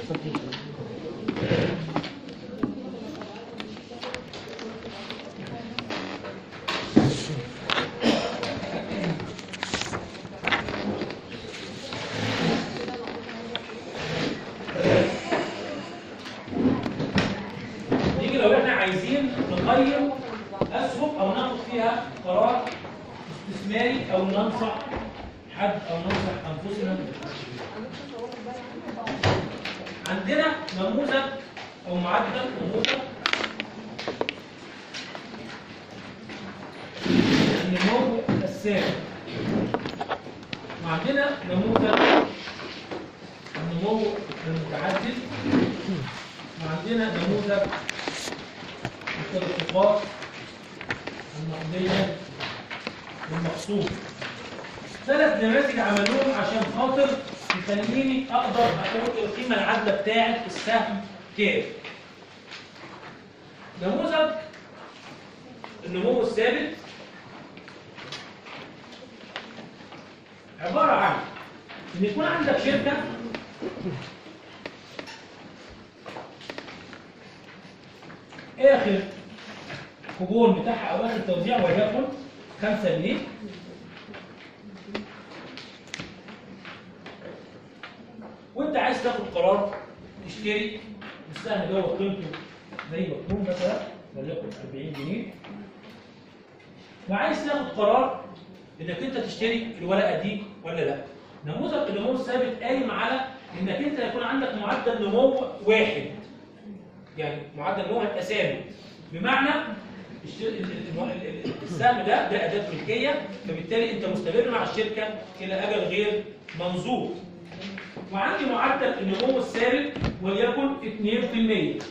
نيجي لو احنا عايزين نغير اسهم او ناخد فيها قرار استثماري او ننصح حد او ننصح انفسنا عندنا نموذج او معدل نموذج النمو الثابت وعندنا نموذج النمو المتعدد وعندنا نموذج التدفقات النقدية المقصود ثلاث نماذج عملوهم عشان خاطر يخليني اقدر اقول القيمة العادلة بتاعت السهم كام نموذج النمو الثابت عبارة عن ان يكون عندك شركة اخر كوبون بتاعها او اخر توزيع وليكن 5 جنيه وانت عايز تاخد قرار تشتري السهم ده هو قيمته زي مكتوب مثلا وليكن 40 جنيه وعايز تاخد قرار انك انت تشتري الورقه دي ولا لا نموذج النمو الثابت قايم على انك انت يكون عندك معدل نمو واحد يعني معدل نمو هيبقى ثابت بمعنى الش- ال- ال- ال- ال- السهم ده ده اداه ملكيه فبالتالي انت مستمر مع الشركه الى اجل غير منظور وعندي معدل النمو الثابت وليكن 2%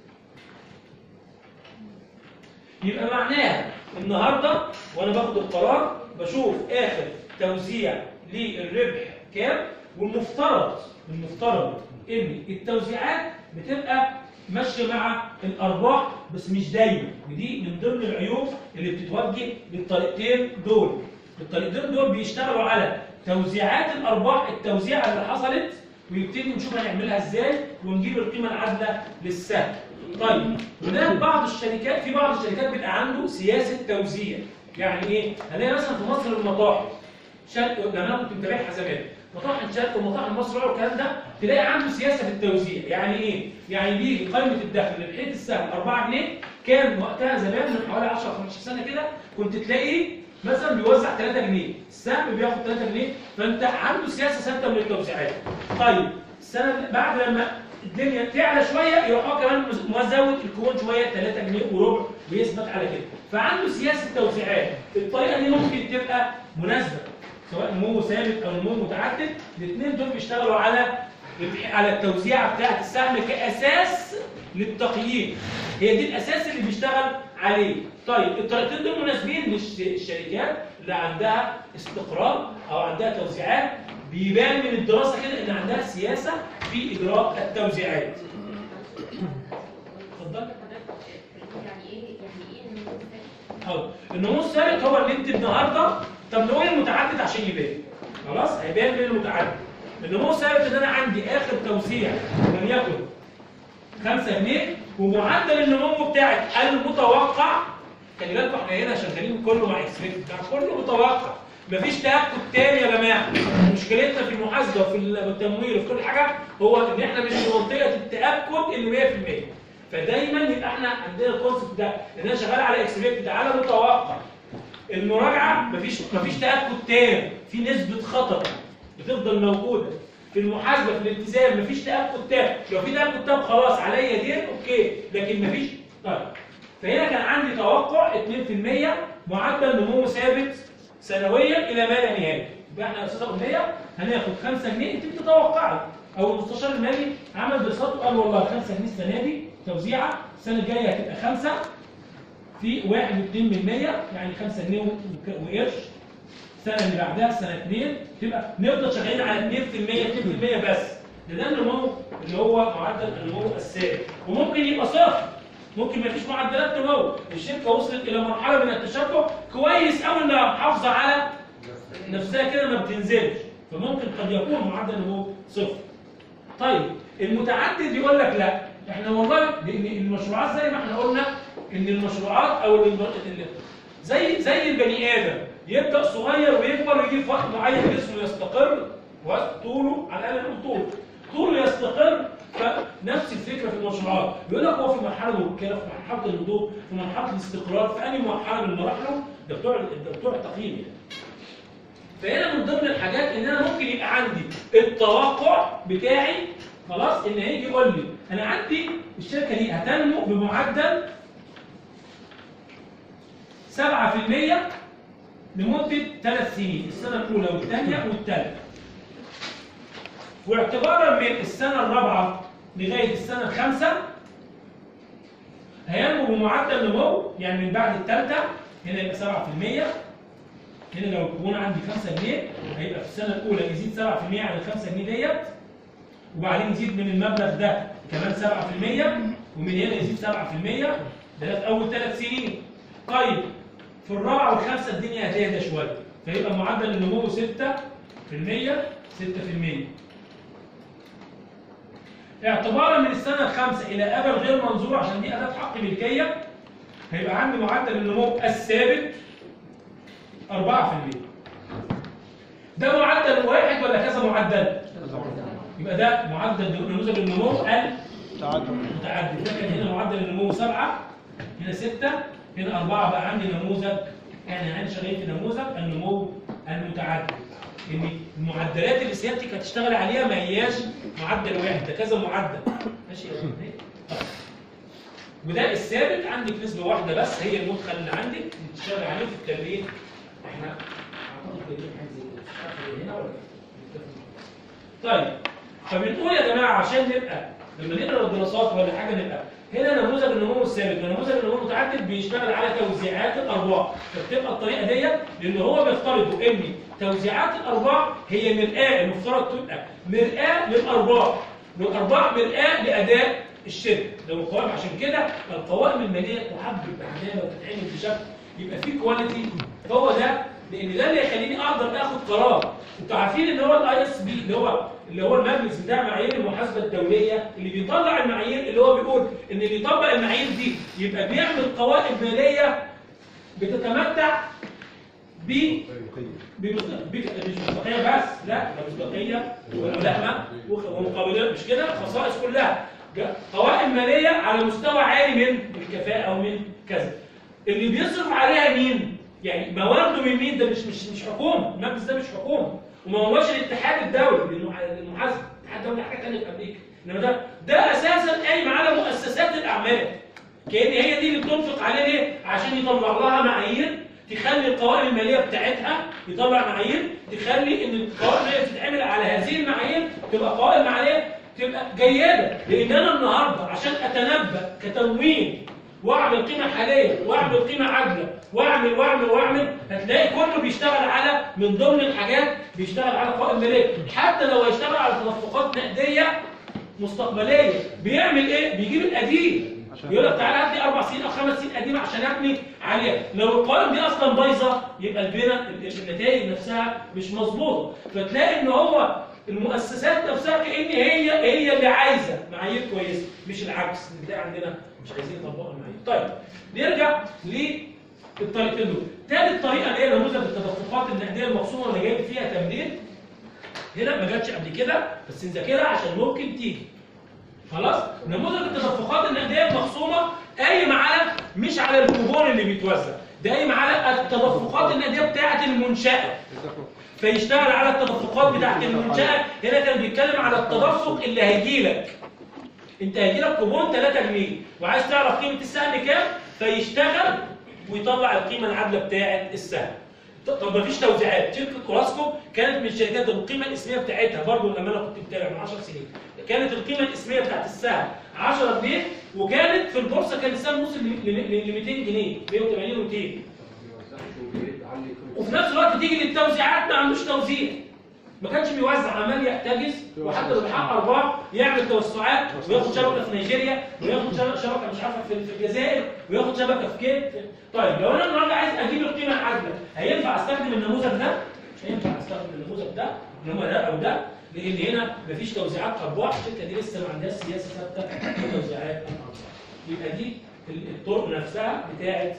يبقى معناها النهارده وانا باخد القرار بشوف اخر توزيع للربح كام والمفترض المفترض ان التوزيعات بتبقى ماشيه مع الارباح بس مش دايما ودي من ضمن العيوب اللي بتتوجه بالطريقتين دول الطريقتين دول بيشتغلوا على توزيعات الارباح التوزيعه اللي حصلت ويبتدي نشوف هنعملها ازاي ونجيب القيمه العادله للسهم طيب هناك بعض الشركات في بعض الشركات بيبقى عنده سياسه توزيع يعني ايه هنلاقي مثلا في مصر المطاحن شركه لما انا كنت متابعها زمان مطاحن شركه ومطاحن مصر العرب والكلام ده تلاقي عنده سياسه في التوزيع يعني ايه يعني بيجي قائمه الدخل لبحيث السهم 4 جنيه كان وقتها زمان من حوالي 10 15 سنه كده كنت تلاقي مثلا بيوزع 3 جنيه السهم بياخد 3 جنيه فانت عنده سياسه ثابته من التوزيعات طيب السنه بعد لما الدنيا تعلى شويه يروح هو كمان مزود الكون شويه 3 جنيه وربع ويثبت على كده فعنده سياسه توزيعات الطريقه دي ممكن تبقى مناسبه سواء نمو ثابت او نمو متعدد الاثنين دول بيشتغلوا على على التوزيعه بتاعه السهم كاساس للتقييم هي دي الاساس اللي بيشتغل عليه طيب الطريقتين دول مناسبين للشركات اللي عندها استقرار او عندها توزيعات بيبان من الدراسه كده ان عندها سياسه في اجراء التوزيعات اتفضل يعني ايه يعني ايه النمو الثابت؟ حاضر النمو الثابت هو اللي انت النهارده طب نقول المتعدد عشان يبان خلاص هيبان من المتعدد النمو الثابت ان انا عندي اخر توزيع وليكن 5 جنيه ومعدل النمو بتاعك المتوقع خلي بالكم احنا هنا شغالين كله مع اكسبكت بتاع كله متوقع مفيش تاكد تاني يا جماعه مشكلتنا في المحاسبه وفي التمويل وفي كل حاجه هو ان احنا مش في منطقه التاكد ال 100% فدايما يبقى احنا عندنا الكونسبت ده ان انا شغال على اكسبكت على متوقع المراجعه مفيش مفيش تاكد تام في نسبه خطر بتفضل موجوده في المحاسبه في الالتزام مفيش تاكد تام لو في تاكد تام خلاص عليا دين اوكي لكن مفيش طيب فهنا كان عندي توقع 2% معدل نمو ثابت سنويا الى ما لا نهايه يبقى احنا يا استاذه امنيه هناخد 5 جنيه انت بتتوقعي او المستشار المالي عمل دراسات وقال والله 5 جنيه السنه دي توزيعه السنه الجايه هتبقى 5 في 1.2% يعني 5 جنيه وك- وقرش السنه اللي بعدها السنه 2 تبقى نفضل شغالين على 2% 2% بس ده ده النمو اللي هو معدل النمو الثابت وممكن يبقى صفر ممكن ما فيش معدلات نمو الشركه وصلت الى مرحله من التشبع كويس قوي انها محافظه على نفسها كده ما بتنزلش فممكن قد يكون معدل النمو صفر طيب المتعدد يقول لك لا احنا والله لان المشروعات زي ما احنا قلنا ان المشروعات او ال- ال- زي زي البني ادم يبدا صغير ويكبر ويجي في وقت معين جسمه يستقر وطوله على الاقل نقول طول طوله يستقر فنفس الفكره في المشروعات بيقول لك هو في مرحله الوكاله في مرحله الهدوء في مرحله الاستقرار في اي مرحله من مراحله ده بتوع ده بتوع التقييم يعني فهنا من ضمن الحاجات ان انا ممكن يبقى عندي التوقع بتاعي خلاص ان هيجي يقول لي انا عندي الشركه دي هتنمو بمعدل 7% لمده ثلاث سنين السنه الاولى والثانيه والثالثه واعتبارا من السنه الرابعه لغايه السنه الخامسه هينمو بمعدل نمو يعني من بعد الثالثه هنا يبقى 7% هنا لو الكوبون عندي 5 جنيه هيبقى في السنه الاولى يزيد 7% عن ال 5 جنيه ديت وبعدين يزيد من المبلغ ده كمان 7% ومن هنا يزيد 7% ده في اول ثلاث سنين طيب في الرابعه والخامسه الدنيا هتهدى شويه فيبقى معدل النمو 6% 6% اعتبارا من السنه الخامسه الى ابد غير منظور عشان دي اداه حق ملكيه هيبقى عندي معدل النمو الثابت 4% ده معدل واحد ولا كذا معدل؟ يبقى ده معدل نموذج النمو تعدد المتعدد ده كان هنا معدل النمو 7 هنا 6 هنا 4 بقى عندي نموذج انا انا شغال في نموذج النمو المتعدد ان المعدلات اللي سيادتك هتشتغل عليها ما هياش معدل واحد ده كذا معدل ماشي يا ولد؟ طيب. وده الثابت عندك نسبه واحده بس هي المدخل اللي عندك اللي تشتغل عليه في التمرين احنا اعتقد جايبين حاجه زي كده مش عارف هي هنا ولا طيب فبنقول يا جماعه عشان نبقى لما نقرا الدراسات ولا حاجه نبقى هنا نموذج النمو الثابت ونموذج النمو المتعدد بيشتغل على توزيعات الارباح فبتبقى الطريقه ديت لان هو بيفترض ان توزيعات الارباح هي مرآه المفترض تبقى مرآه للارباح والارباح مرآه لاداء الشركه لو القوائم عشان كده القوائم الماليه تحبب بعدها وتتعمل بشكل يبقى في كواليتي هو ده لان ده اللي يخليني اقدر اخد قرار انتوا عارفين ان هو الاي اس بي اللي هو اللي هو المجلس بتاع معايير المحاسبه الدوليه اللي بيطلع المعايير اللي هو بيقول ان اللي يطبق المعايير دي يبقى بيعمل قوائم ماليه بتتمتع ب بمصداق- بك- مش مصداقيه بس لا ده مصداقيه وملائمه وخ- ومقابلات مش كده خصائص كلها جا- قوائم ماليه على مستوى عالي من الكفاءه ومن كذا اللي بيصرف عليها مين؟ يعني موارده من مين ده مش مش مش حكومه المجلس ده مش حكومه وما هوش الاتحاد الدولي للمح- للمحاسبه الاتحاد الدولي حاجه ثانيه في امريكا انما ده ده اساسا قايم على مؤسسات الاعمال كأن هي دي اللي بتنفق عليه ليه؟ عشان يطلع لها معايير تخلي القوائم الماليه بتاعتها يطلع معايير تخلي ان القوائم الماليه بتتعمل على هذه المعايير تبقى قوائم ماليه تبقى جيده لان انا النهارده عشان اتنبا كتموين واعمل قيمه حاليه واعمل قيمه عادله واعمل واعمل واعمل هتلاقي كله بيشتغل على من ضمن الحاجات بيشتغل على قوائم ماليه حتى لو هيشتغل على تدفقات نقديه مستقبليه بيعمل ايه؟ بيجيب القديم عشان- يقول لك تعالى هات لي اربع سنين او خمس سنين قديمه عشان ابني عليها لو القوائم دي اصلا بايظه يبقى البناء النتائج نفسها مش مظبوطه فتلاقي ان هو المؤسسات نفسها كان هي هي اللي عايزه معايير كويسه مش العكس بتلاقي عندنا مش عايزين يطبقوا المعايير طيب نرجع للطريقتين دول ثالث طريقه اللي هي نموذج التدفقات النقديه المقسومه اللي جايب فيها تمرين هنا ما جاتش قبل كده بس نذاكرها عشان ممكن تيجي خلاص نموذج التدفقات النقديه المخصومه قايم على مش على الكوبون اللي بيتوزع ده قايم على التدفقات النقديه بتاعه المنشاه فيشتغل على التدفقات بتاعه المنشاه هنا كان بيتكلم على التدفق اللي هيجي لك انت هيجي لك كوبون 3 جنيه وعايز تعرف قيمه السهم كام فيشتغل ويطلع القيمه العادله بتاعه السهم طب ما فيش توزيعات شركه اوراسكو كانت من الشركات القيمه الاسميه بتاعتها برضه لما انا كنت متابع من 10 سنين كانت القيمه الاسميه بتاعت السهم 10 جنيه وكانت في البورصه كان السهم وصل ل ل- ل 200 جنيه 180 و200 وفي نفس الوقت تيجي للتوزيعات ما عندوش توزيع ما كانش بيوزع عمال يحتجز وحتى لو بيحقق ارباح يعمل توسعات وياخد شبكه في نيجيريا وياخد شبكه شبكة مش عارفه في في الجزائر وياخد شبكه في كيت طيب لو انا النهارده عايز اجيب القيمه العادله هينفع استخدم النموذج ده؟ مش هينفع استخدم النموذج ده اللي هو ده او ده لان هنا مفيش توزيعات ارباح الشركه دي لسه ما عندهاش سياسه ثابته في توزيعات الارباح يبقى دي ال- الطرق نفسها بتاعت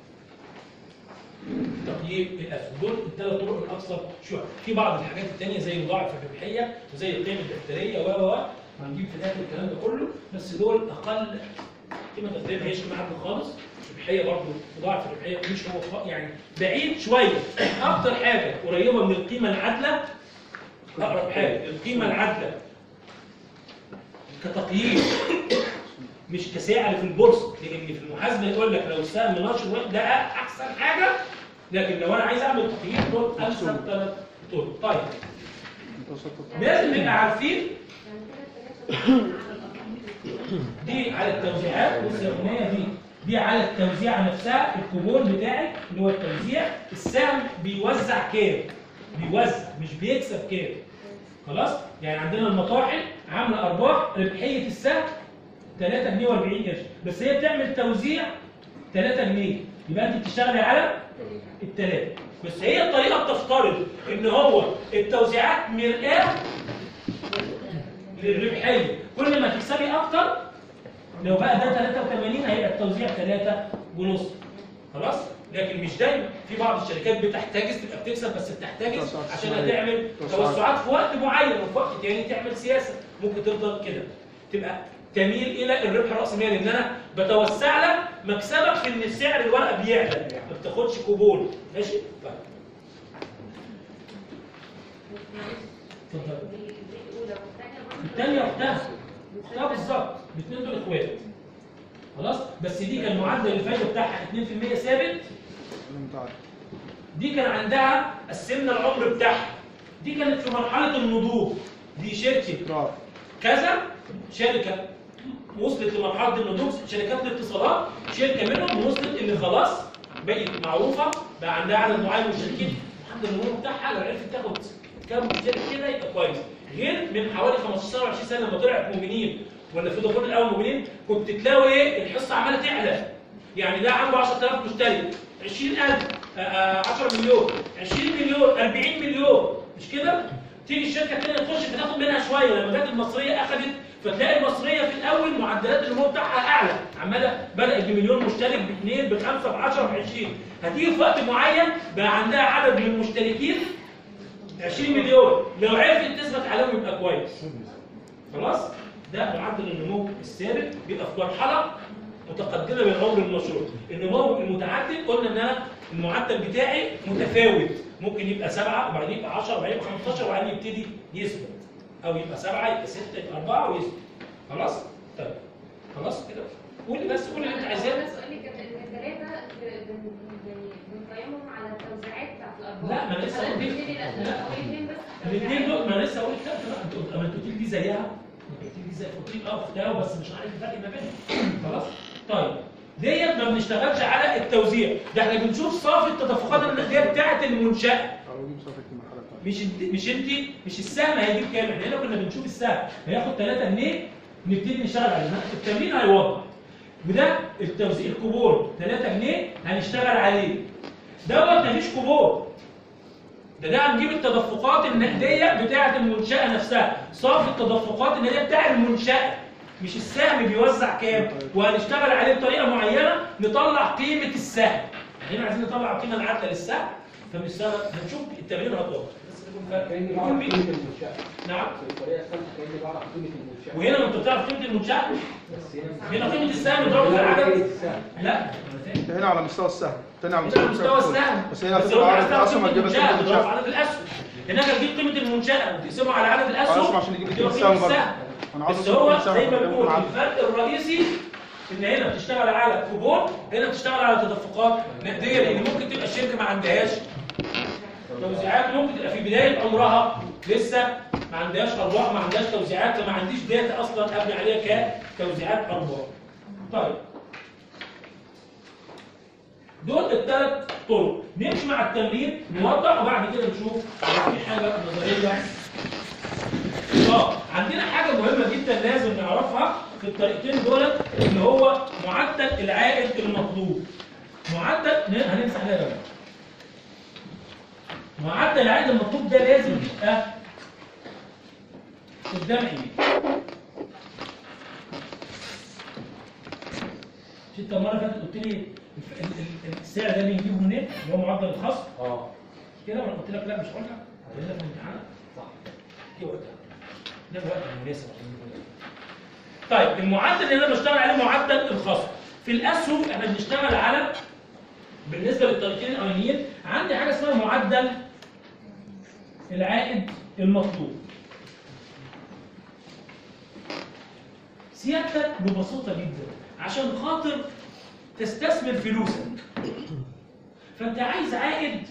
تقييم الاسهم دول الثلاث طرق الاكثر شيوعا في بعض الحاجات الثانيه زي مضاعف الربحيه وزي القيمه الدفتريه و و و هنجيب في الاخر الكلام ده كله بس دول اقل قيمه دفتريه ما هيش معاكم خالص الربحيه برضه مضاعف الربحيه مش هو خ- يعني بعيد شويه اكتر حاجه قريبه من القيمه العادله اقرب حاجه القيمه العادله كتقييم مش كسعر في البورصه لان في المحاسبه يقول لك لو السهم نشر واحد ده احسن حاجه لكن لو انا عايز اعمل تقييم دول انسب ثلاث طرق طيب لازم نبقى عارفين يعني كده التلاتة على الأرقام. دي على التوزيعات بص يا اغنيه دي دي على التوزيع نفسها الكوبون بتاعك اللي هو التوزيع السهم بيوزع كام بيوزع مش بيكسب كام خلاص يعني عندنا المطاحن عامله ارباح ربحيه السهم 3 جنيه و40 قرش بس هي بتعمل توزيع 3 جنيه يبقى انت بتشتغلي على الثلاثه بس هي الطريقه بتفترض ان هو التوزيعات مرآة للربحيه كل ما تكسبي اكتر لو بقى ده 83 هيبقى التوزيع 3 ونص خلاص لكن مش دايما في بعض الشركات بتحتجز تبقى بتكسب بس بتحتجز توسعات عشان استثمارية. تعمل توسعات. توسعات في وقت معين وفي وقت تاني تعمل سياسه ممكن تفضل كده تبقى تميل الى الربح راس مالي ان انا بتوسع لك مكسبك في ان سعر الورقه بيعلى ما بتاخدش كوبون ماشي طيب اتفضل دي دي الأولى والثانية برضه. الثانيه اختها اختها بالظبط الاثنين دول اخوات خلاص بس دي كان معدل الفايده بتاعها 2% ثابت دي كان عندها قسمنا العمر بتاعها دي كانت في مرحله النضوج دي شركه كذا شركه وصلت لمرحله النضوج شركات الاتصالات شركه منهم وصلت اللي خلاص بقت معروفه بقى عندها عدد معين من الشركات معدل النمو بتاعها لو عرفت تاخد كام شركه كده يبقى كويس غير من حوالي 15 20 سنه لما طلعت مؤمنين ولا في دخول الاول مؤمنين كنت تلاقي ايه الحصه عماله تعلى يعني ده عنده 10000 مشترك 20000 آه، آه، 10 مليون 20 مليون 40 مليون مش كده؟ تيجي الشركه الثانيه تخش بتاخد منها شويه لما جت المصريه اخذت فتلاقي المصريه في الاول معدلات النمو بتاعها اعلى عماله بدات بمليون مشترك باثنين بخمسه بعشره ب 20 هتيجي في وقت معين بقى عندها عدد من المشتركين 20 مليون لو عرفت تثبت عليهم يبقى كويس خلاص ده معدل النمو الثابت بيبقى في مرحله متقدمه من عمر المشروع النمو المتعدد قلنا ان انا المعدل بتاعي متفاوت ممكن يبقى سبعه وبعدين يبقى 10 وبعدين يبقى 15 وبعدين يبتدي يثبت او يبقى سبعه يبقى سته يبقى اربعه ويثبت خلاص طيب خلاص كده قولي بس قولي اللي انت عايزاه أنا سؤالي كان إن الثلاثة بن- بن- بنقيمهم على التوزيعات بتاعت الأرباح. لا، ما أنا لسه حضرتك قلت- بتدي لا- لا. الاثنين بس الاثنين دول ما أنا لسه قلت كده انت ما انت قلت لي دي زيها انت قلت لي دي زي قلت لي اه اختها بس مش عارف الفرق ما بينهم خلاص طيب ديت ما بنشتغلش على التوزيع ده احنا بنشوف صافي التدفقات النقديه بتاعه المنشاه مش انت مش انت مش السهم هيجيب كام احنا هنا كنا بنشوف السهم هياخد 3 جنيه نبتدي نشتغل عليه التمرين هيوضح وده التوزيع الكوبون 3 جنيه هنشتغل عليه دوت مفيش كوبون ده ده هنجيب التدفقات النقديه بتاعه المنشاه نفسها صافي التدفقات النقديه بتاع المنشاه مش السهم بيوزع كام وهنشتغل عليه بطريقه معينه نطلع قيمه السهم هنا عايزين نطلع القيمه العادله للسهم فبنشتغل هنشوف التمرين هتوضح بس نكون فاهم. كاني بعرف قيمه المنشاه نعم الطريقه الثالثه كاني بعرف قيمه المنشاه وهنا ما انت بتعرف قيمه المنشاه بس هنا هنا قيمه السهم ضرب في العدد السهم. لا أنا فاهم. ده هنا على مستوى السهم تاني على هنا مستوى على مستوى السهم بس هنا بس هتبقى هو عدد عايز تعرف الاسهم قيمة هتجيبها المنشأة، قيمه تضرب في الشهر عدد الاسهم هناك هتجيب قيمه المنشاه وتقسمه على عدد الاسهم الاسهم عشان يجيب وتجيب قيمه السهم برضه السهم. انا عاوز بس أوصل هو للسهم زي ما فكان بنقول عدد. الفرق الرئيسي ان هنا بتشتغل على كوبون هنا بتشتغل على تدفقات نقديه لان ممكن تبقى الشركه ما عندهاش توزيعات ممكن تبقى في بدايه عمرها لسه ما عندهاش ارباح ما عندهاش توزيعات فما عنديش داتا اصلا ابني عليها كتوزيعات ارباح. طيب دول الثلاث طرق نمشي مع التمرين نوضح وبعد كده نشوف لو في حاجه نظريه اه عندنا حاجه مهمه جدا لازم نعرفها في الطريقتين دول اللي هو معدل العائد المطلوب معدل هنمسح ده يا جماعه معدل العائد المطلوب ده لازم يبقى قدام عينيك مش انت المره اللي فاتت قلت لي الف- ال- ال- السعر ده بنجيبه منين؟ اللي هو معدل الخصم اه كده وانا قلت لك لا مش هقولها هقول لك في الامتحان صح ايه وقتها؟ ده الوقت المناسب عشان نقول ده. طيب المعدل اللي انا بشتغل عليه معدل الخصم في الاسهم احنا بنشتغل على بالنسبه للطريقتين الاولانيين عندي حاجه اسمها معدل العائد المطلوب سيادتك ببساطه جدا عشان خاطر تستثمر فلوسك فانت عايز عائد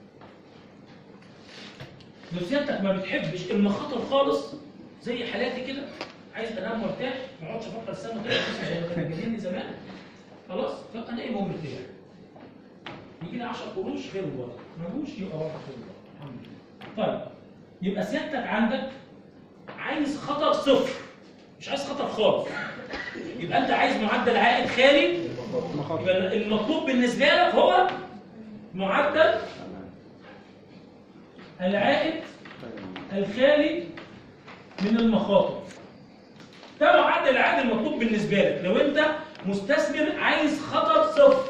لو سيادتك ما بتحبش المخاطر خالص زي حالاتي كده عايز انام وارتاح ما اقعدش افكر السنه كده بس زي ما كانوا جايين زمان خلاص فانا ايه مرتاح يجي لي 10 قروش غير الوضع ملوش يبقى وضع غير الوضع الحمد لله طيب يبقى سيادتك عندك عايز خطر صفر مش عايز خطر خالص يبقى انت عايز معدل عائد خالي يبقى المطلوب بالنسبه لك هو معدل العائد الخالي من المخاطر ده معدل العائد المطلوب بالنسبه لك لو انت مستثمر عايز خطر صفر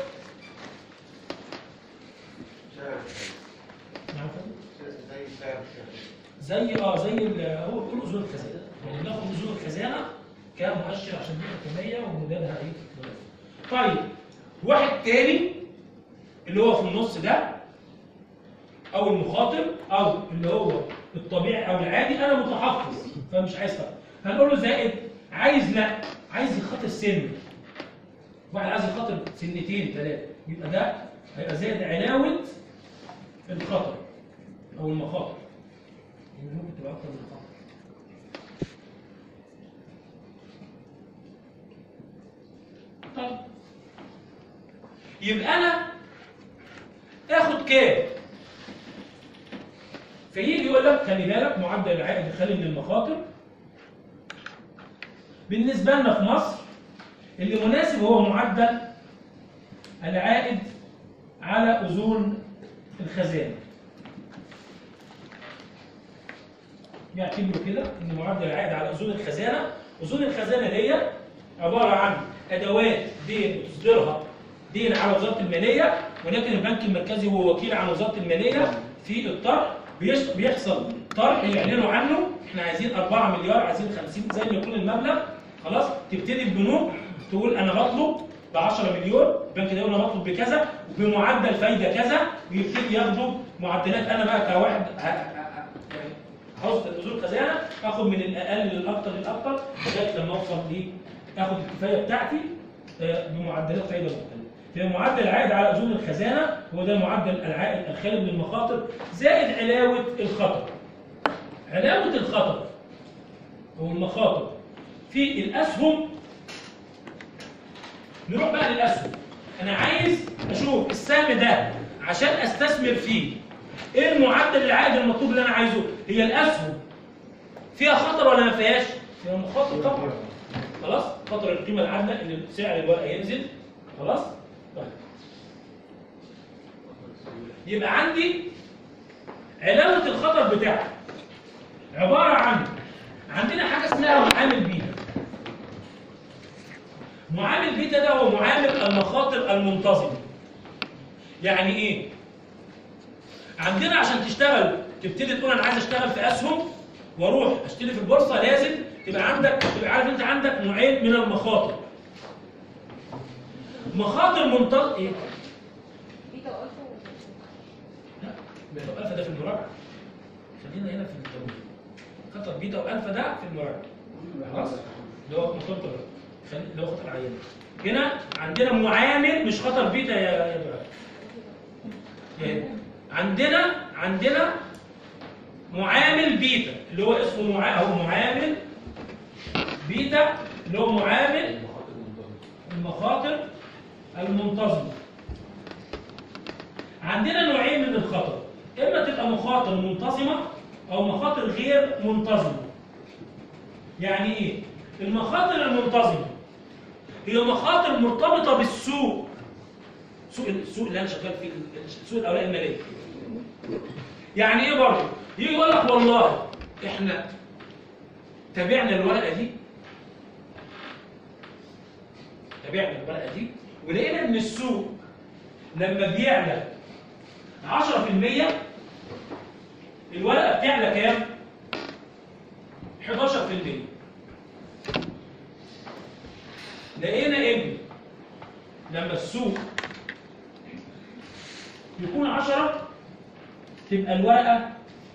نعم فندم؟ زي اه زي ال- هو بيقول اذون الخزانه يعني ناخد اذون الخزانه كمؤشر عشان دي حكوميه ومدادها ايه طيب واحد تاني اللي هو في النص ده او المخاطر او اللي هو الطبيعي او العادي انا متحفظ فمش عايز خطر هنقول له زائد عايز لا عايز يخاطر سن واحد عايز يخاطر سنتين ثلاثه يبقى ده هيبقى زائد علاوه الخطر او المخاطر يعني ممكن تبقى اكتر من الخطر طيب يبقى انا اخد كام فيجي يقول لك خلي بالك معدل العائد الخالي من المخاطر بالنسبه لنا في مصر اللي مناسب هو معدل العائد على اذون الخزانه يعتبروا كده ان معدل العائد على اذون الخزانه اذون الخزانه دي عباره عن ادوات دين بتصدرها دين على وزاره الماليه ولكن البنك المركزي هو وكيل عن وزاره الماليه في الطرح بيش- بيحصل طرح يعلنوا عنه احنا عايزين 4 مليار عايزين 50 زي ما يكون المبلغ خلاص تبتدي البنوك تقول انا بطلب ب 10 مليون البنك ده يقول انا بطلب بكذا وبمعدل فايده كذا ويبتدي ياخدوا معدلات انا بقى كواحد ه- ه- ه- يعني عاوز نزول خزانه اخد من الاقل للاكثر للاكثر لغايه لما اوصل ليه اخد الكفايه بتاعتي آه، بمعدلات فايده مختلفه. في معدل العائد على اذون الخزانه هو ده معدل العائد الخالي من المخاطر زائد علاوه الخطر. علاوه الخطر او المخاطر في الاسهم نروح بقى للاسهم. انا عايز اشوف السهم ده عشان استثمر فيه ايه المعدل العائد المطلوب اللي انا عايزه؟ هي الاسهم فيها خطر ولا ما فيهاش؟ فيها مخاطر طبعا خلاص خطر القيمه العادله ان سعر الورقه ينزل خلاص طيب يبقى عندي علاوه الخطر بتاعها عباره عن عندنا حاجه اسمها معامل بيتا معامل بيتا ده هو معامل المخاطر المنتظمه يعني ايه عندنا عشان تشتغل تبتدي تقول انا عايز اشتغل في اسهم واروح اشتري في البورصه لازم تبقى عندك تبقى عارف انت عندك نوعين من المخاطر مخاطر منتظم ايه؟ بيتا والفا و- لا بيتا والفا ده في المراجعه خلينا هنا في التمويل خطر بيتا والفا ده في المراجعه خلاص اللي هو مخاطر خلي- اللي هو خطر عيان هنا عندنا معامل مش خطر بيتا يا يا إبراهيم. يعني عندنا عندنا معامل بيتا اللي هو اسمه معا... هو معامل بيتا اللي هو معامل المخاطر المنتظمة عندنا نوعين من الخطر إما تبقى مخاطر منتظمة أو مخاطر غير منتظمة يعني إيه؟ المخاطر المنتظمة هي مخاطر مرتبطة بالسوق سوق السوق اللي أنا شغال فيه سوق الأوراق المالية يعني إيه برضه؟ يجي يقول لك والله إحنا تابعنا الورقه دي تابعنا الورقه دي ولقينا ان السوق لما بيعلى 10% الورقه بتعلى كام 11% لقينا ان لما السوق يكون 10 تبقى الورقه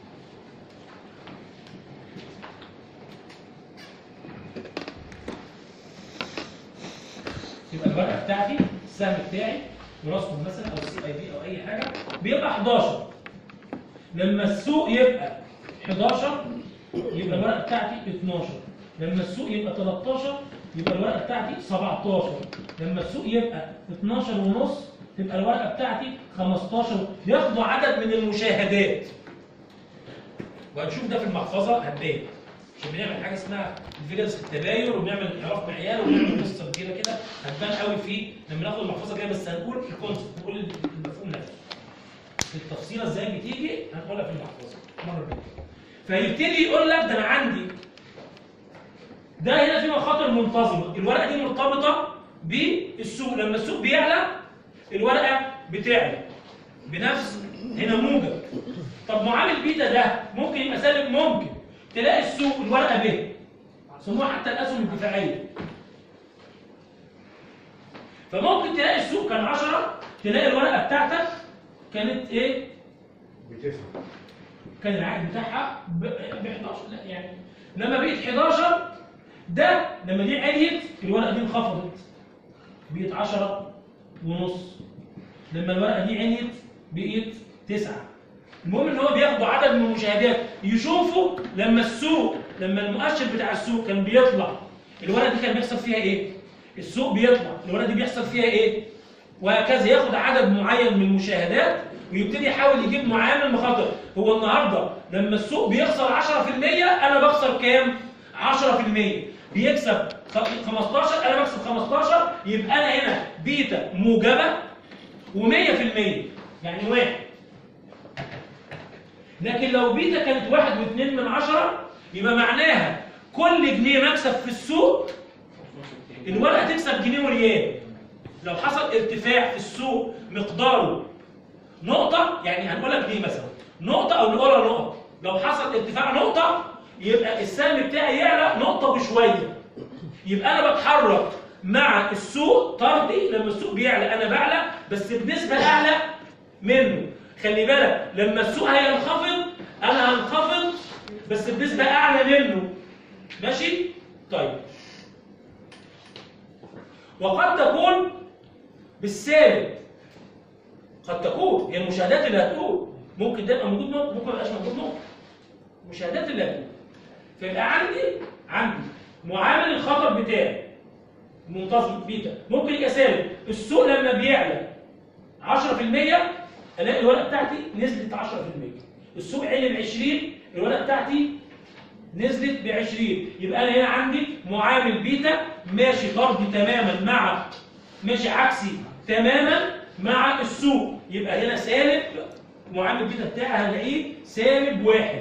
يبقى الورقه بتاعتي السهم بتاعي وراسهم مثلا او سي اي بي او اي حاجه بيبقى 11 لما السوق يبقى 11 يبقى الورقه بتاعتي 12 لما السوق يبقى 13 يبقى الورقه بتاعتي 17 لما السوق يبقى 12 ونص تبقى الورقه بتاعتي 15 ياخدوا عدد من المشاهدات وهنشوف ده في المحفظه هتبان عشان بنعمل حاجه اسمها الفيجرز في التباين وبنعمل انحراف معيار وبنعمل قصه كبيره كده هتبان قوي فيه لما ناخد المحفظه كده بس هنقول الكونسبت نقول المفهوم نفسه التفصيله ازاي بتيجي هنقولها في المحفظه مره بيجي. فيبتدي يقول لك ده انا عندي ده هنا في مخاطر منتظمه الورقه دي مرتبطه بالسوق لما السوق بيعلى الورقه بتعلى بنفس هنا موجب طب معامل بيتا ده ممكن يبقى سالب ممكن تلاقي السوق الورقه ب سموها حتى الاسهم الدفاعيه فممكن تلاقي السوق كان 10 تلاقي الورقه بتاعتك كانت ايه بتفهم كان العائد بتاعها ب 11 لا يعني لما بقيت 11 ده لما دي عليت الورقه دي انخفضت بقيت 10 ونص لما الورقه دي عليت بقيت 9 المهم ان هو بياخدوا عدد من المشاهدات يشوفوا لما السوق لما المؤشر بتاع السوق كان بيطلع الورقه دي كان بيحصل فيها ايه؟ السوق بيطلع الورقه دي بيحصل فيها ايه؟ وهكذا ياخد عدد معين من المشاهدات ويبتدي يحاول يجيب معامل مخاطر هو النهارده لما السوق بيخسر 10% انا بخسر كام 10% بيكسب خ- 15 انا بكسب 15 يبقى انا هنا بيتا موجبه و100% يعني واحد لكن لو بيتا كانت واحد واثنين من عشرة يبقى معناها كل جنيه مكسب في السوق الورقه تكسب جنيه وريال لو حصل ارتفاع في السوق مقداره نقطة يعني هنقول لك ليه مثلا نقطة أو نقولها نقط لو حصل ارتفاع نقطة يبقى السهم بتاعي يعلى نقطة وشوية يبقى أنا بتحرك مع السوق طردي لما السوق بيعلى أنا بعلى بس بنسبة أعلى منه خلي بالك لما السوق هينخفض أنا هنخفض بس بنسبة أعلى منه ماشي؟ طيب وقد تكون بالسالب قد تكون هي المشاهدات اللي هتقول ممكن ده يبقى موجود نقطه ممكن ما يبقاش موجود نقطه المشاهدات اللي هتقول فيبقى عندي عندي معامل الخطر بتاعي منتظم بيتا ممكن يبقى سالب السوق لما بيعلى 10% الاقي الورقه بتاعتي نزلت 10% السوق عالي ب 20 الورقه بتاعتي نزلت ب 20 يبقى انا هنا عندي معامل بيتا ماشي طردي تماما مع ماشي عكسي تماما مع السوق يبقى هنا سالب معامل بيتا بتاعي هلاقيه سالب واحد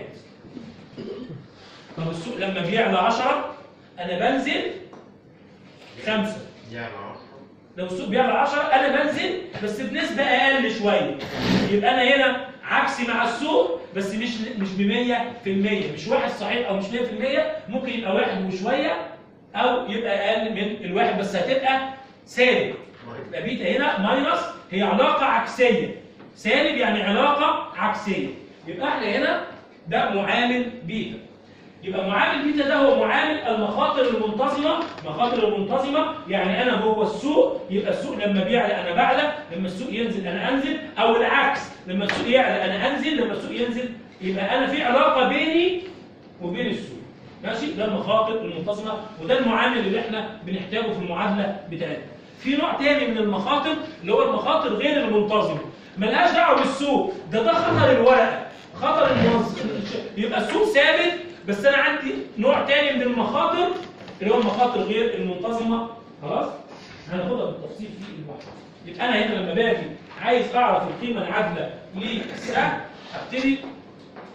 طب السوق لما بيعلى 10 انا بنزل خمسة يعني عشرة لو السوق بيعلى 10 انا بنزل بس بنسبه اقل شويه يبقى انا هنا عكسي مع السوق بس مش مش ب 100% مش واحد صحيح او مش 100% ممكن يبقى واحد وشويه او يبقى اقل من الواحد بس هتبقى سالب يبقى بيتا هنا ماينس هي علاقه عكسيه سالب يعني علاقه عكسيه يبقى احنا هنا ده معامل بيتا يبقى معامل بيتا ده هو معامل المخاطر المنتظمه مخاطر المنتظمه يعني انا جوه السوق يبقى السوق لما بيعلى انا بعلى لما السوق ينزل انا انزل او العكس لما السوق يعلى انا انزل لما السوق ينزل يبقى انا في علاقه بيني وبين السوق ماشي ده المخاطر المنتظمه وده المعامل اللي احنا بنحتاجه في المعادله بتاعتنا في نوع تاني من المخاطر اللي هو المخاطر غير المنتظمه ملهاش دعوه بالسوق ده ده خطر الورقه خطر المنظم يبقى السوق ثابت بس انا عندي نوع تاني من المخاطر اللي هو المخاطر غير المنتظمه خلاص هناخدها بالتفصيل في الواحد يبقى انا هنا لما باجي عايز اعرف القيمه العادله للسهم ابتدي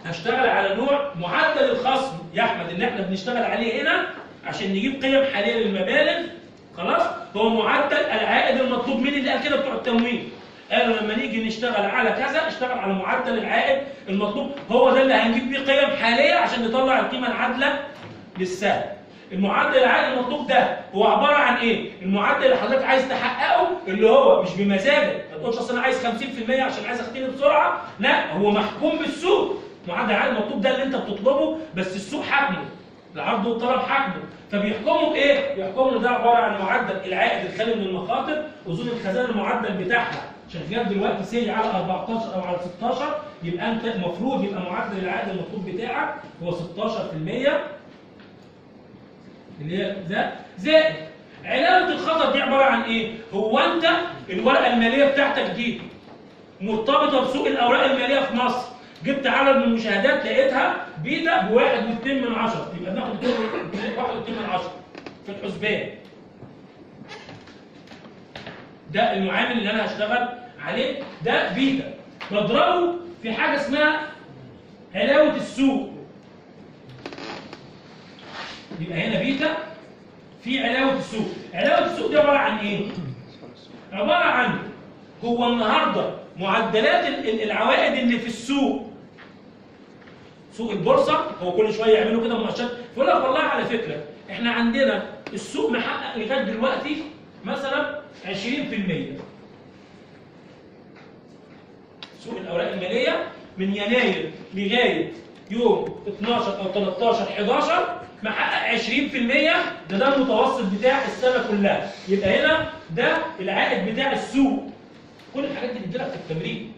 هشتغل على نوع معدل الخصم يا احمد اللي احنا بنشتغل عليه هنا عشان نجيب قيم حاليه للمبالغ خلاص هو معدل العائد المطلوب مين اللي قال كده بتوع التموين قالوا لما نيجي نشتغل على كذا اشتغل على معدل العائد المطلوب هو ده اللي هنجيب بيه قيم حاليه عشان نطلع القيمه العادله للسهم المعدل العائد المطلوب ده هو عباره عن ايه المعدل اللي حضرتك عايز تحققه اللي هو مش بمزاجك ما تقولش اصل انا عايز 50% عشان عايز اختني بسرعه لا هو محكوم بالسوق معدل العائد المطلوب ده اللي انت بتطلبه بس السوق حاكمه العرض والطلب حاكمه فبيحكموا بايه بيحكموا ان ده عباره عن معدل العائد الخالي من المخاطر اذون الخزانه المعدل بتاعها شغال دلوقتي سي على 14 او على 16 يبقى انت المفروض يبقى معدل العائد المطلوب بتاعك هو 16% اللي هي ده زائد علاوه الخطر دي عباره عن ايه؟ هو انت الورقه الماليه بتاعتك دي مرتبطه بسوق الاوراق الماليه في مصر جبت عدد من المشاهدات لقيتها بيتا بواحد واثنين من عشرة يبقى بناخد اتنين- واحد واثنين من عشرة في الحسبان ده المعامل اللي انا هشتغل عليه ده بيتا بضربه في حاجه اسمها علاوه السوق يبقى هنا بيتا في علاوه السوق علاوه السوق دي عباره عن ايه عباره عن هو النهارده معدلات ال- ال- العوائد اللي في السوق سوق البورصه هو كل شويه يعملوا كده مؤشرات فيقول لك والله على فكره احنا عندنا السوق محقق لغايه دلوقتي مثلا 20% سوق الاوراق الماليه من يناير لغايه يوم 12 او 13 11 محقق 20% ده ده المتوسط بتاع السنه كلها يبقى هنا ده العائد بتاع السوق كل الحاجات دي بتجيلك في التمرين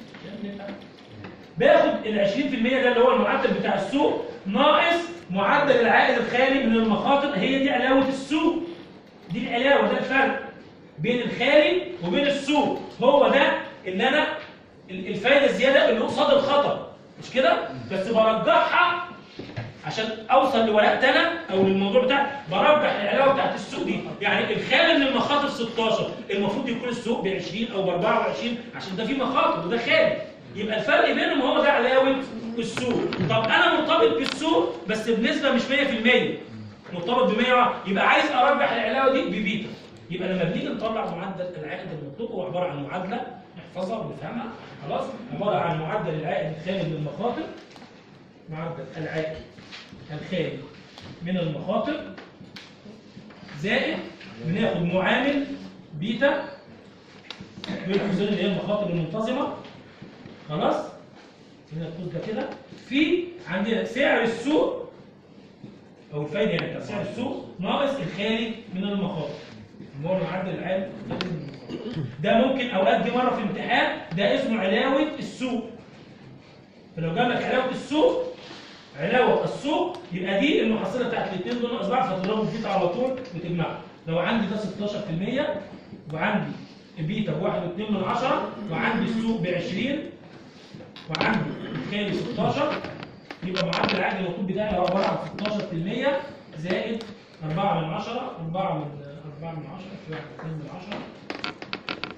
باخد ال 20% ده اللي هو المعدل بتاع السوق ناقص معدل العائد الخالي من المخاطر هي دي علاوه السوق دي العلاوه ده الفرق بين الخالي وبين السوق هو ده اللي انا ال- الفايده الزياده اللي قصاد الخطر مش كده بس برجحها عشان اوصل لورقتي انا او للموضوع بتاعي برجح العلاوه بتاعت السوق دي يعني الخالي من المخاطر 16 المفروض يكون السوق ب 20 او ب 24 عشان ده فيه مخاطر وده خالي يبقى الفرق بينهم هو ده علاوه السوق طب انا مرتبط بالسوق بس بنسبه مش 100% مرتبط ب 100 يبقى عايز ارجح العلاوه دي ببيتا يبقى لما بنيجي نطلع معدل العائد المطلوب هو عباره عن معادله نحفظها ونفهمها خلاص عباره عن معدل العائد الخالي من المخاطر معدل العائد الخالي من المخاطر زائد بناخد معامل بيتا بالخزان اللي هي المخاطر المنتظمه خلاص هنا القوس ده كده في عندنا سعر السوق او الفايده يعني بتاع سعر السوق ناقص الخالي من المخاطر اللي هو معدل العائد الخالي من المخاطر ده ممكن اوقات دي مره في امتحان ده اسمه علاوه السوق فلو جاب لك علاوه السوق علاوه السوق يبقى دي المحصله بتاعت الاثنين دول ناقص بعض فتضربهم في بيتا على طول وتجمعهم لو عندي ده 16% وعندي بيتا بواحد واتنين من عشرة وعندي السوق ب 20 وعندي الخالي 16 يبقى معدل العائد المطلوب بتاعي هو عباره عن 16% زائد 4 من 10 4 من 4 من 10 في 1 2 من 10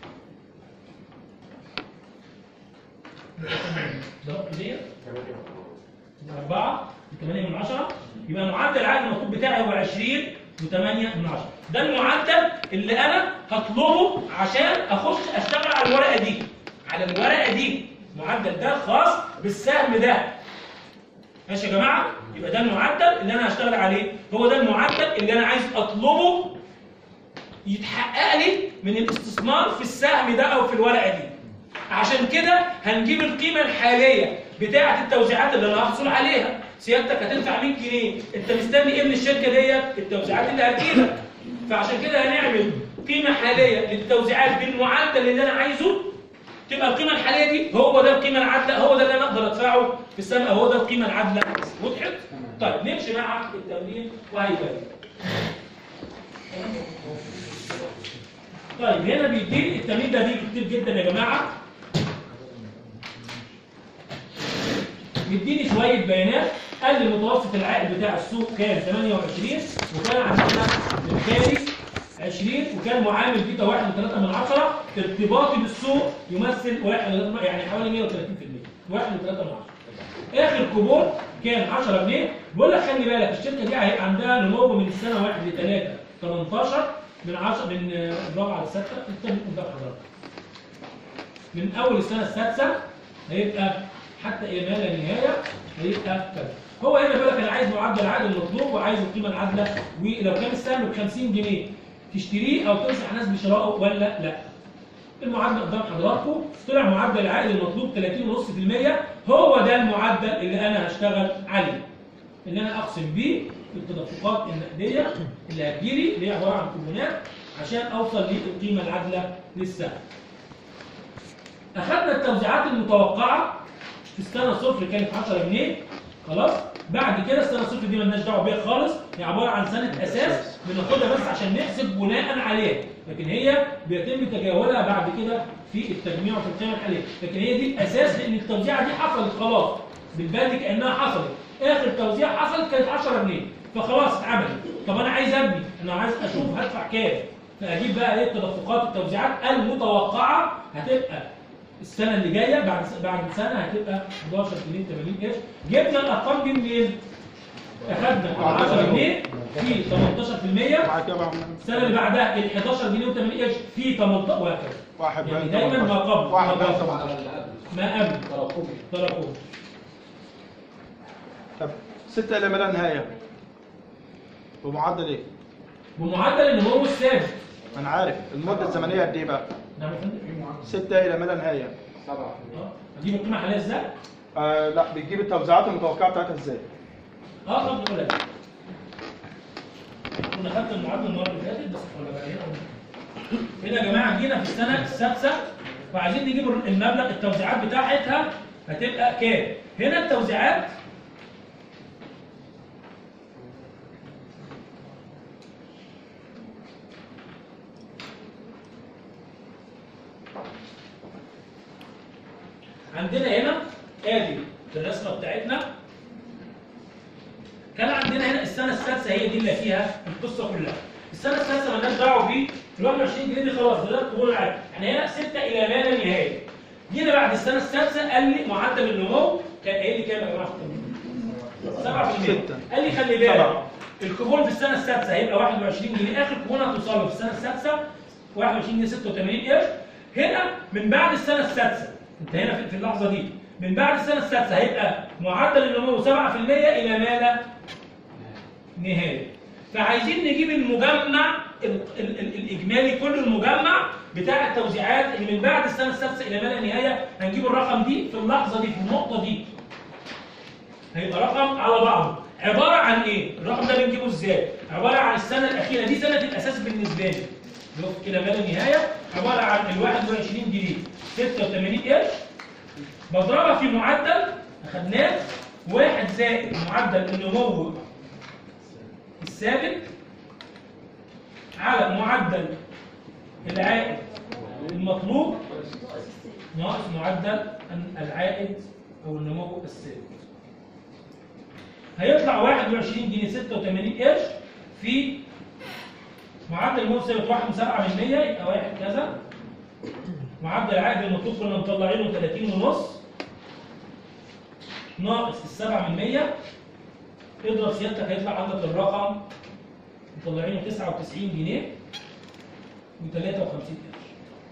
ضربت ديت أربعة وثمانية من عشرة يبقى معدل العائد المطلوب بتاعي هو 20 وثمانية من عشرة ده المعدل اللي أنا هطلبه عشان أخش أشتغل على الورقة دي على الورقة دي المعدل ده خاص بالسهم ده ماشي يا جماعة يبقى ده المعدل اللي أنا هشتغل عليه هو ده المعدل اللي أنا عايز أطلبه يتحقق لي من الاستثمار في السهم ده أو في الورقة دي عشان كده هنجيب القيمة الحالية بتاعة التوزيعات اللي انا هحصل عليها سيادتك هتدفع 100 جنيه انت مستني ايه من الشركة ديت التوزيعات اللي هتجيلك فعشان كده هنعمل قيمة حالية للتوزيعات بالمعدل اللي انا عايزه تبقى القيمة الحالية دي هو ده القيمة العادلة هو ده اللي انا اقدر ادفعه في السنة هو ده القيمة العادلة وضحت؟ طيب نمشي مع التمرين وهيبان طيب هنا بيديني التمرين ده بيجي كتير جدا يا جماعه بيديني شويه بيانات قال لي متوسط العائد بتاع السوق كان 28 وكان عندنا الخارج 20 وكان معامل بيتا 1.3 من 10 ارتباطي بالسوق يمثل واحد يعني حوالي 130% 1.3 من 10 اخر كوبون كان 10 جنيه بيقول لك خلي بالك الشركه دي هيبقى عندها نمو من السنه 1 ل 3 18 من 10 من آه، الرابعه للسادسه التاني قدام حضرتك من اول السنه السادسه هيبقى حتى الى ما لا نهايه هيبقى كذا هو هنا بيقول لك انا عايز معدل العائد المطلوب وعايز القيمه العادله ولو كان السهم ب 50 جنيه تشتريه او تنصح ناس بشرائه ولا لا المعدل قدام حضراتكم طلع معدل العائد المطلوب 30.5% هو ده المعدل اللي انا هشتغل عليه ان انا اقسم بيه التدفقات النقديه اللي هتجيلي اللي هي عباره عن كوبونات عشان اوصل للقيمه العادله للسهم اخذنا التوزيعات المتوقعه في السنه صفر كانت 10 جنيه خلاص بعد كده السنه صفر دي مالناش دعوه بيها خالص هي عباره عن سنه اساس بناخدها بس عشان نحسب بناء عليها لكن هي بيتم تجاهلها بعد كده في التجميع وفي القيمه الحاليه لكن هي دي الاساس لان التوزيعه دي حصلت خلاص بالبلدي كانها حصلت اخر توزيع حصلت كانت 10 جنيه فخلاص اتعملت طب انا عايز ابني انا عايز اشوف هدفع كام فاجيب بقى ايه التدفقات التوزيعات المتوقعه هتبقى السنه اللي جايه بعد بعد سنه هتبقى 11 جنيه 80 قرش جبنا الارقام دي منين؟ اخدنا 10 جنيه في 18% بعد كده بقى السنه اللي بعدها ال 11 جنيه و80 قرش في 18 وهكذا واحد يعني بقى دايما ما قبل واحد ما بقى قبل طبعا ما قبل تراكمي تراكم طب ستة إلى ما لا نهاية بمعدل إيه؟ بمعدل النمو الثابت ما أنا عارف المدة الزمنية قد إيه بقى؟ نعم يا فندم ستة إلى ما لا نهاية سبعة اه اجيب القيمه الحاليه ازاي؟ آه لا بتجيب التوزيعات المتوقعة بتاعتها إزاي؟ اه طب نقول لك كنا خدت المعادله المره اللي فاتت بس ولا بقى هنا هنا يا جماعه جينا في السنه السادسه وعايزين نجيب المبلغ التوزيعات بتاعتها هتبقى كام؟ هنا التوزيعات عندنا هنا ادي الرسمه بتاعتنا كان عندنا هنا السنه السادسه هي دي اللي فيها القصه كلها السنه السادسه مالناش دعوه بيه ال 21 جنيه دي خلاص ده القبول العادي احنا هنا 6 الى ما لا نهايه جينا بعد السنه السادسه قال لي معدل النمو كان قايل لي كام يا جماعه 7% ستة. قال لي خلي بالك سبعة. الكوبون في السنه السادسه هيبقى 21 جنيه اخر كوبون هتوصل له في السنه السادسه 21 جنيه 86 قرش هنا من بعد السنه السادسه انت هنا في- في اللحظه دي من بعد السنه السادسه هيبقى معدل النمو 7% الى ما لا نهايه فعايزين نجيب المجمع ال ال ال الاجمالي كل المجمع بتاع التوزيعات اللي من بعد السنه السادسه الى ما لا نهايه هنجيب الرقم دي في اللحظه دي في النقطه دي هيبقى رقم على بعضه عباره عن ايه الرقم ده بنجيبه ازاي عباره عن السنه الاخيره دي سنه الاساس بالنسبه لي اللي هو كده ما لا نهايه عباره عن ال 21 جنيه 86 قرش بضربها في معدل اخدناه واحد زائد معدل النمو الثابت على معدل العائد المطلوب ناقص معدل العائد او النمو الثابت هيطلع 21 جنيه 86 قرش في معدل النمو الثابت 1.7% يبقى واحد كذا معدل العائد المطلوب كنا مطلعينه 30 ونص ناقص السبعة من مية اضرب سيادتك هيطلع عندك الرقم مطلعينه 99 جنيه و53 قرش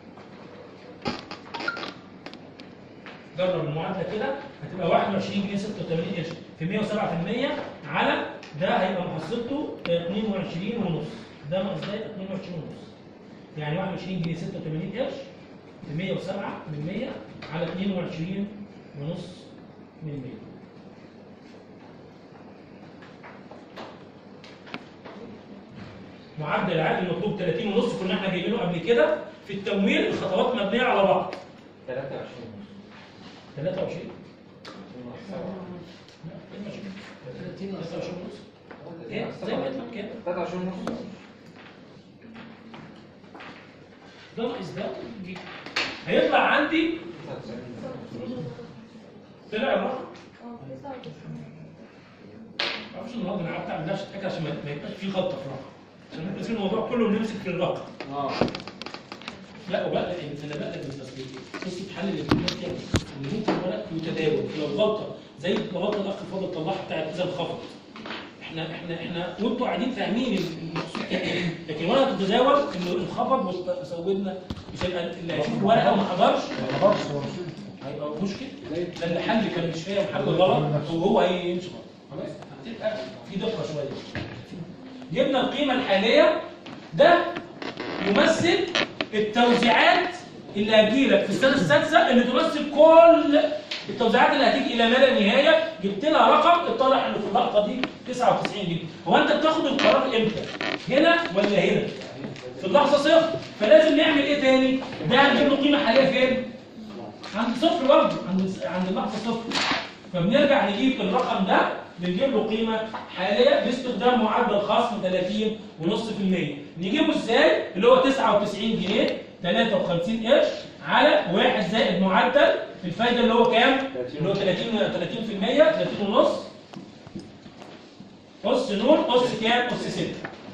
جرب المعادلة كده هتبقى 21 جنيه 86 قرش في 107% على ده هيبقى محصلته 22 ونص ده ناقص ده يبقى 22 ونص يعني 21 جنيه 86 قرش في 107 من 100 على 22 ونص من 100 معدل العائد المطلوب 30 ونص كنا احنا جايبينه قبل كده في التمويل الخطوات مبنيه على بعض 23 23 لا 22 23 ونص ايه زي ما يطلع كده 23 ونص ده ناقص ده دي. هيطلع عندي طلع الرقم معرفش النهارده انا قعدت اعمل نفس الحاجه عشان ما ما يبقاش في خطه في الرقم عشان نركز في الموضوع كله ونمسك في الرقم اه لا وبقى انا بقى بالتصديق قصه حل الامتحانات يعني ان ممكن الورق يتداول لو غلطه زي الغلطه الاخ الفاضل طلعها بتاعت اذا انخفض احنا احنا احنا وانتوا قاعدين فاهمين المقصود كده ايه لكن ورقه تتداول انه انخفض وسودنا مش هيبقى اللي هيشوف الورقه وما حضرش هيبقى مشكله ده اللي حل كان مش فاهم حل غلط وهو هيمشي غلط خلاص هتبقى في دقه شويه جبنا القيمه الحاليه ده يمثل التوزيعات اللي هتجيلك في السنه السادسه اللي تمثل كل التوزيعات اللي هتيجي الى ما لا نهايه جبت لها رقم اتضح انه في اللقطه دي 99 جنيه هو انت بتاخد القرار امتى؟ هنا ولا هنا؟ في اللحظه صفر فلازم نعمل ايه تاني؟ ده هنجيب له قيمه حاليه فين؟ عند صفر برضه عند عند اللحظه صفر فبنرجع نجيب الرقم ده بنجيب له قيمه حاليه باستخدام معدل خصم 30 ونص في المية نجيبه ازاي اللي هو 99 جنيه 53 قرش على واحد زائد معدل الفايده اللي هو كام اللي هو 30 30 في المية 30 ونص أس نون أس كام أس 6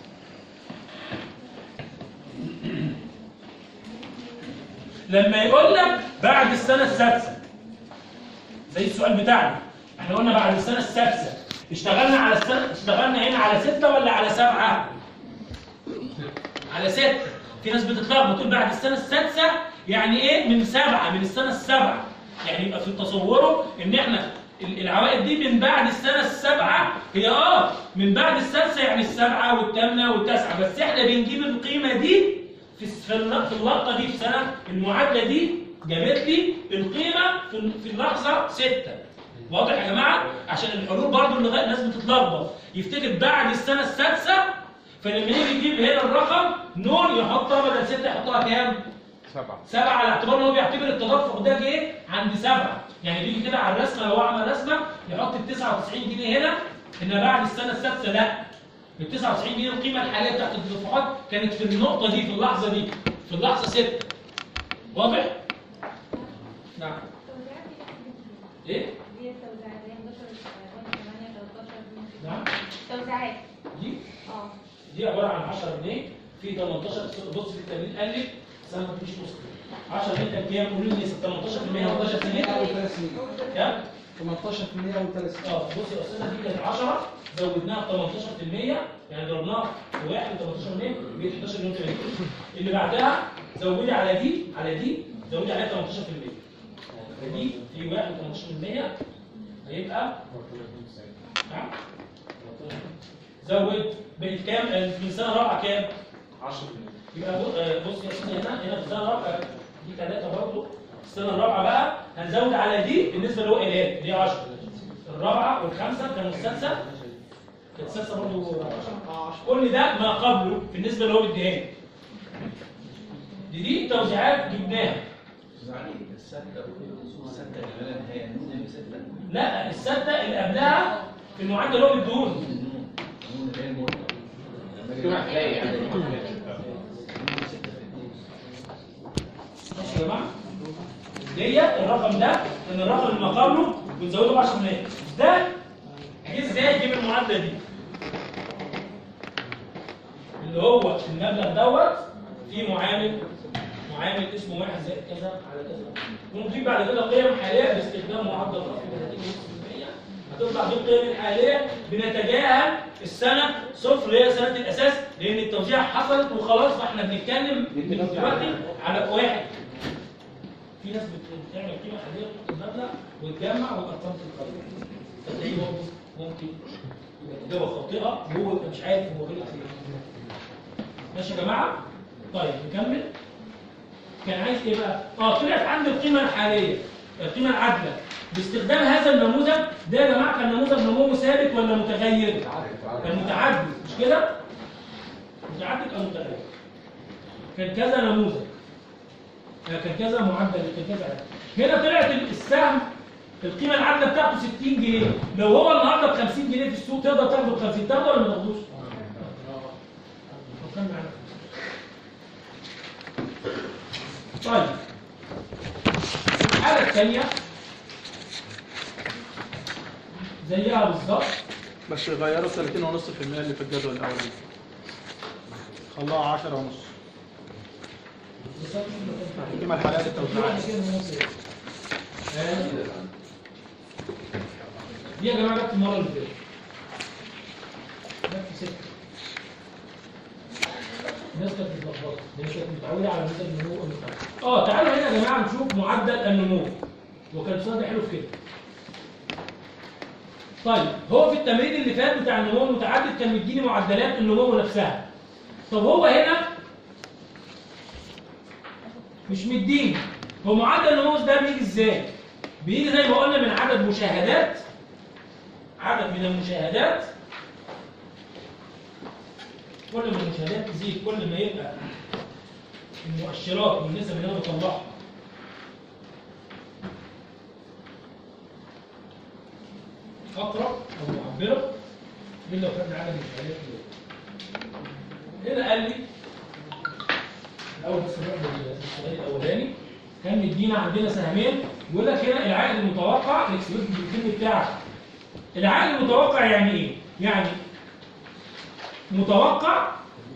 لما يقول لك بعد السنه السادسه زي السؤال بتاعنا احنا قلنا بعد السنه السادسه اشتغلنا على السنه اشتغلنا هنا على ستة ولا على سبعة على ستة في ناس بتتلخبط تقول بعد السنه السادسه يعني ايه من سبعة من السنه السابعه يعني يبقى في تصوره ان احنا ال- العوائد دي من بعد السنه السابعه هي اه من بعد السادسه يعني السابعه والثامنه والتاسعه بس احنا بنجيب القيمه دي في الس- في الل- في اللقطه دي في سنه المعادله دي جابت لي القيمه في ال- في اللحظه 6 واضح يا جماعه عشان الحلول برضو اللي الناس بتتلخبط يفتكر بعد السنه السادسه فلما يجي يجيب هنا الرقم نون يحطها بدل 6 يحطها كام؟ سبعة سبعة على اعتبار ان هو بيعتبر التدفق ده جه عند سبعة يعني بيجي كده على الرسمه لو هو عمل رسمه يحط ال 99 جنيه هنا ان بعد السنه السادسه لا ال 99 جنيه القيمه الحاليه بتاعت التدفقات كانت في النقطه دي في اللحظه دي في اللحظه 6 واضح؟ نعم ايه؟ دي التوزيعات اللي هي 11 8 13 نعم توزيعات دي اه دي عباره عن 10 جنيه في 18 بص في التمرين قال لي سنه مفيش نص 10 جنيه كان كام؟ قولوا لي 18% 11 جنيه أول ثلاث سنين كام؟ 18% أول ثلاث سنين اه بص يا استاذه دي كانت 10 زودناها ب 18% يعني ضربناها في 1 18% بقت 11 مليون جنيه اللي بعدها زودي على دي على دي زودي عليها 18% دي في 1 18% هيبقى نعم زود بقت كام آه، من سنه رابعه كام 10% يبقى بص آه، بص يا سيدي هنا هنا في السنه الرابعه دي ثلاثه برضه السنه الرابعه بقى هنزود على دي بالنسبه اللي هو قايلها دي 10 الرابعه والخامسه كانوا السادسه كانت السادسه برضه 10 كل ده ما قبله بالنسبه اللي هو مديها لي. دي دي توزيعات جبناها لا السته اللي قبلها في المعدل اللي هو مديهولي ماشي يا جماعه ديت الرقم ده ان الرقم اللي ما قبله بنزوده ب 10% ده جه ازاي جيب المعادله دي اللي هو المبلغ دوت فيه معامل معامل اسمه واحد زائد كذا على كذا ونضيف بعد كده قيم حاليه باستخدام معدل خصم 30% هتطلع دي القيم الحاليه بنتجاهل السنه صفر اللي هي سنه الاساس لان التوزيع حصلت وخلاص فاحنا بنتكلم من دلوقتي على واحد في ناس بت- بتعمل قيمه حاليه تحط المبلغ وتجمع والارقام تتغير فتلاقيه برضه ممكن يبقى اجابه خاطئه وهو يبقى مش عارف هو غلط فين ماشي يا جماعه طيب نكمل كان عايز ايه بقى اه طلعت عندي القيمه الحاليه القيمه العادله باستخدام هذا النموذج ده يا جماعه كان نموذج نمو ثابت ولا متغير كان متعدد مش كده متعدد او متغير كان كذا نموذج آه، كان كذا معدل كان كذا عدد. هنا طلعت السهم القيمه العادله بتاعته 60 جنيه لو هو النهارده ب 50 جنيه في السوق تقدر تاخده ب 50 تاخده ولا ما تاخدوش؟ طب كم معانا؟ طيب الحاله الثانيه زيها بالظبط بس يغيروا 30 ونص في المية اللي في الجدول الأولاني خلاها 10 ونص قيمة الحالية للتوزيعات دي يا جماعه جت المره اللي فاتت جت في سته الناس كانت متلخبطه الناس كانت متعوده على نسب النمو المختلفه اه تعالوا هنا يا جماعه نشوف معدل النمو وكان السؤال ده حلو في كده طيب هو في التمرين اللي فات بتاع النمو المتعدد كان مديني معدلات النمو نفسها طب هو هنا مش مديني هو معدل النمو ده بيجي ازاي بيجي زي ما قلنا من عدد مشاهدات عدد من المشاهدات كل ما المشاهدات تزيد كل ما يبقى المؤشرات والنسب اللي انا بطلعها اقرب او معبره من لو خدنا عدد المشاهدات دول هنا قال لي الاول بس نروح للسؤال الاولاني كان مدينا عندنا سهمين بيقول لك هنا العائد المتوقع الاكسبكتد بالكلمه بتاعك العائد المتوقع يعني ايه؟ يعني متوقع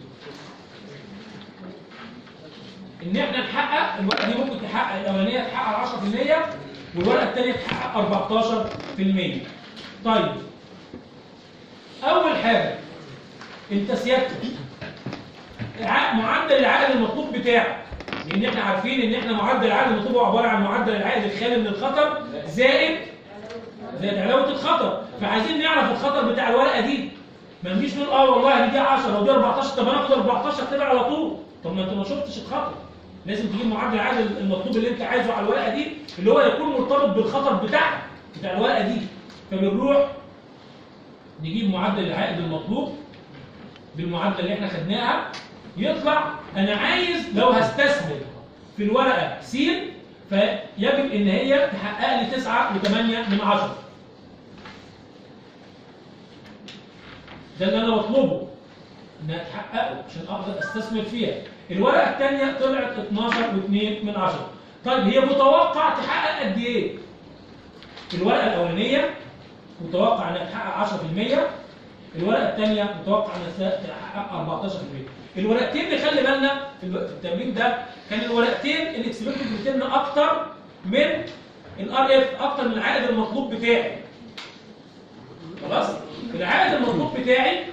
ان احنا نحقق الورقه دي ممكن تحقق الاولانيه تحقق 10% والورقه الثانيه تحقق 14% طيب اول حاجه انت سيادتك الع- معدل العائد المطلوب بتاعك لان احنا عارفين ان احنا معدل العائد المطلوب هو عباره عن معدل العائد الخالي من الخطر زائد زائد علاوه الخطر فعايزين نعرف الخطر بتاع الورقه دي ما نجيش نقول اه والله دي 10 ودي 14 طب انا اخد 14 كده على طول طب ما انت ما شفتش الخطر لازم تجيب معدل العائد المطلوب اللي انت عايزه على الورقه دي اللي هو يكون مرتبط بالخطر بتاعها بتاع الورقه دي فبنروح نجيب معدل العائد المطلوب بالمعادله اللي احنا خدناها يطلع انا عايز لو هستثمر في الورقه س فيجب ان هي تحقق لي 9 و8 من 10 ده اللي انا بطلبه انها تحققه عشان اقدر استثمر فيها الورقه الثانيه طلعت 12 و2 من 10 طيب هي متوقع تحقق قد ايه الورقه الاولانيه متوقع انها تحقق 10% الورقه الثانيه متوقع انها تحقق 14% الورقتين اللي خلي بالنا في الو- في التمرين ده كان الورقتين الاكسبكتد ريتيرن اكتر من الار اف اكتر من العائد المطلوب بتاعي خلاص العائد المطلوب بتاعي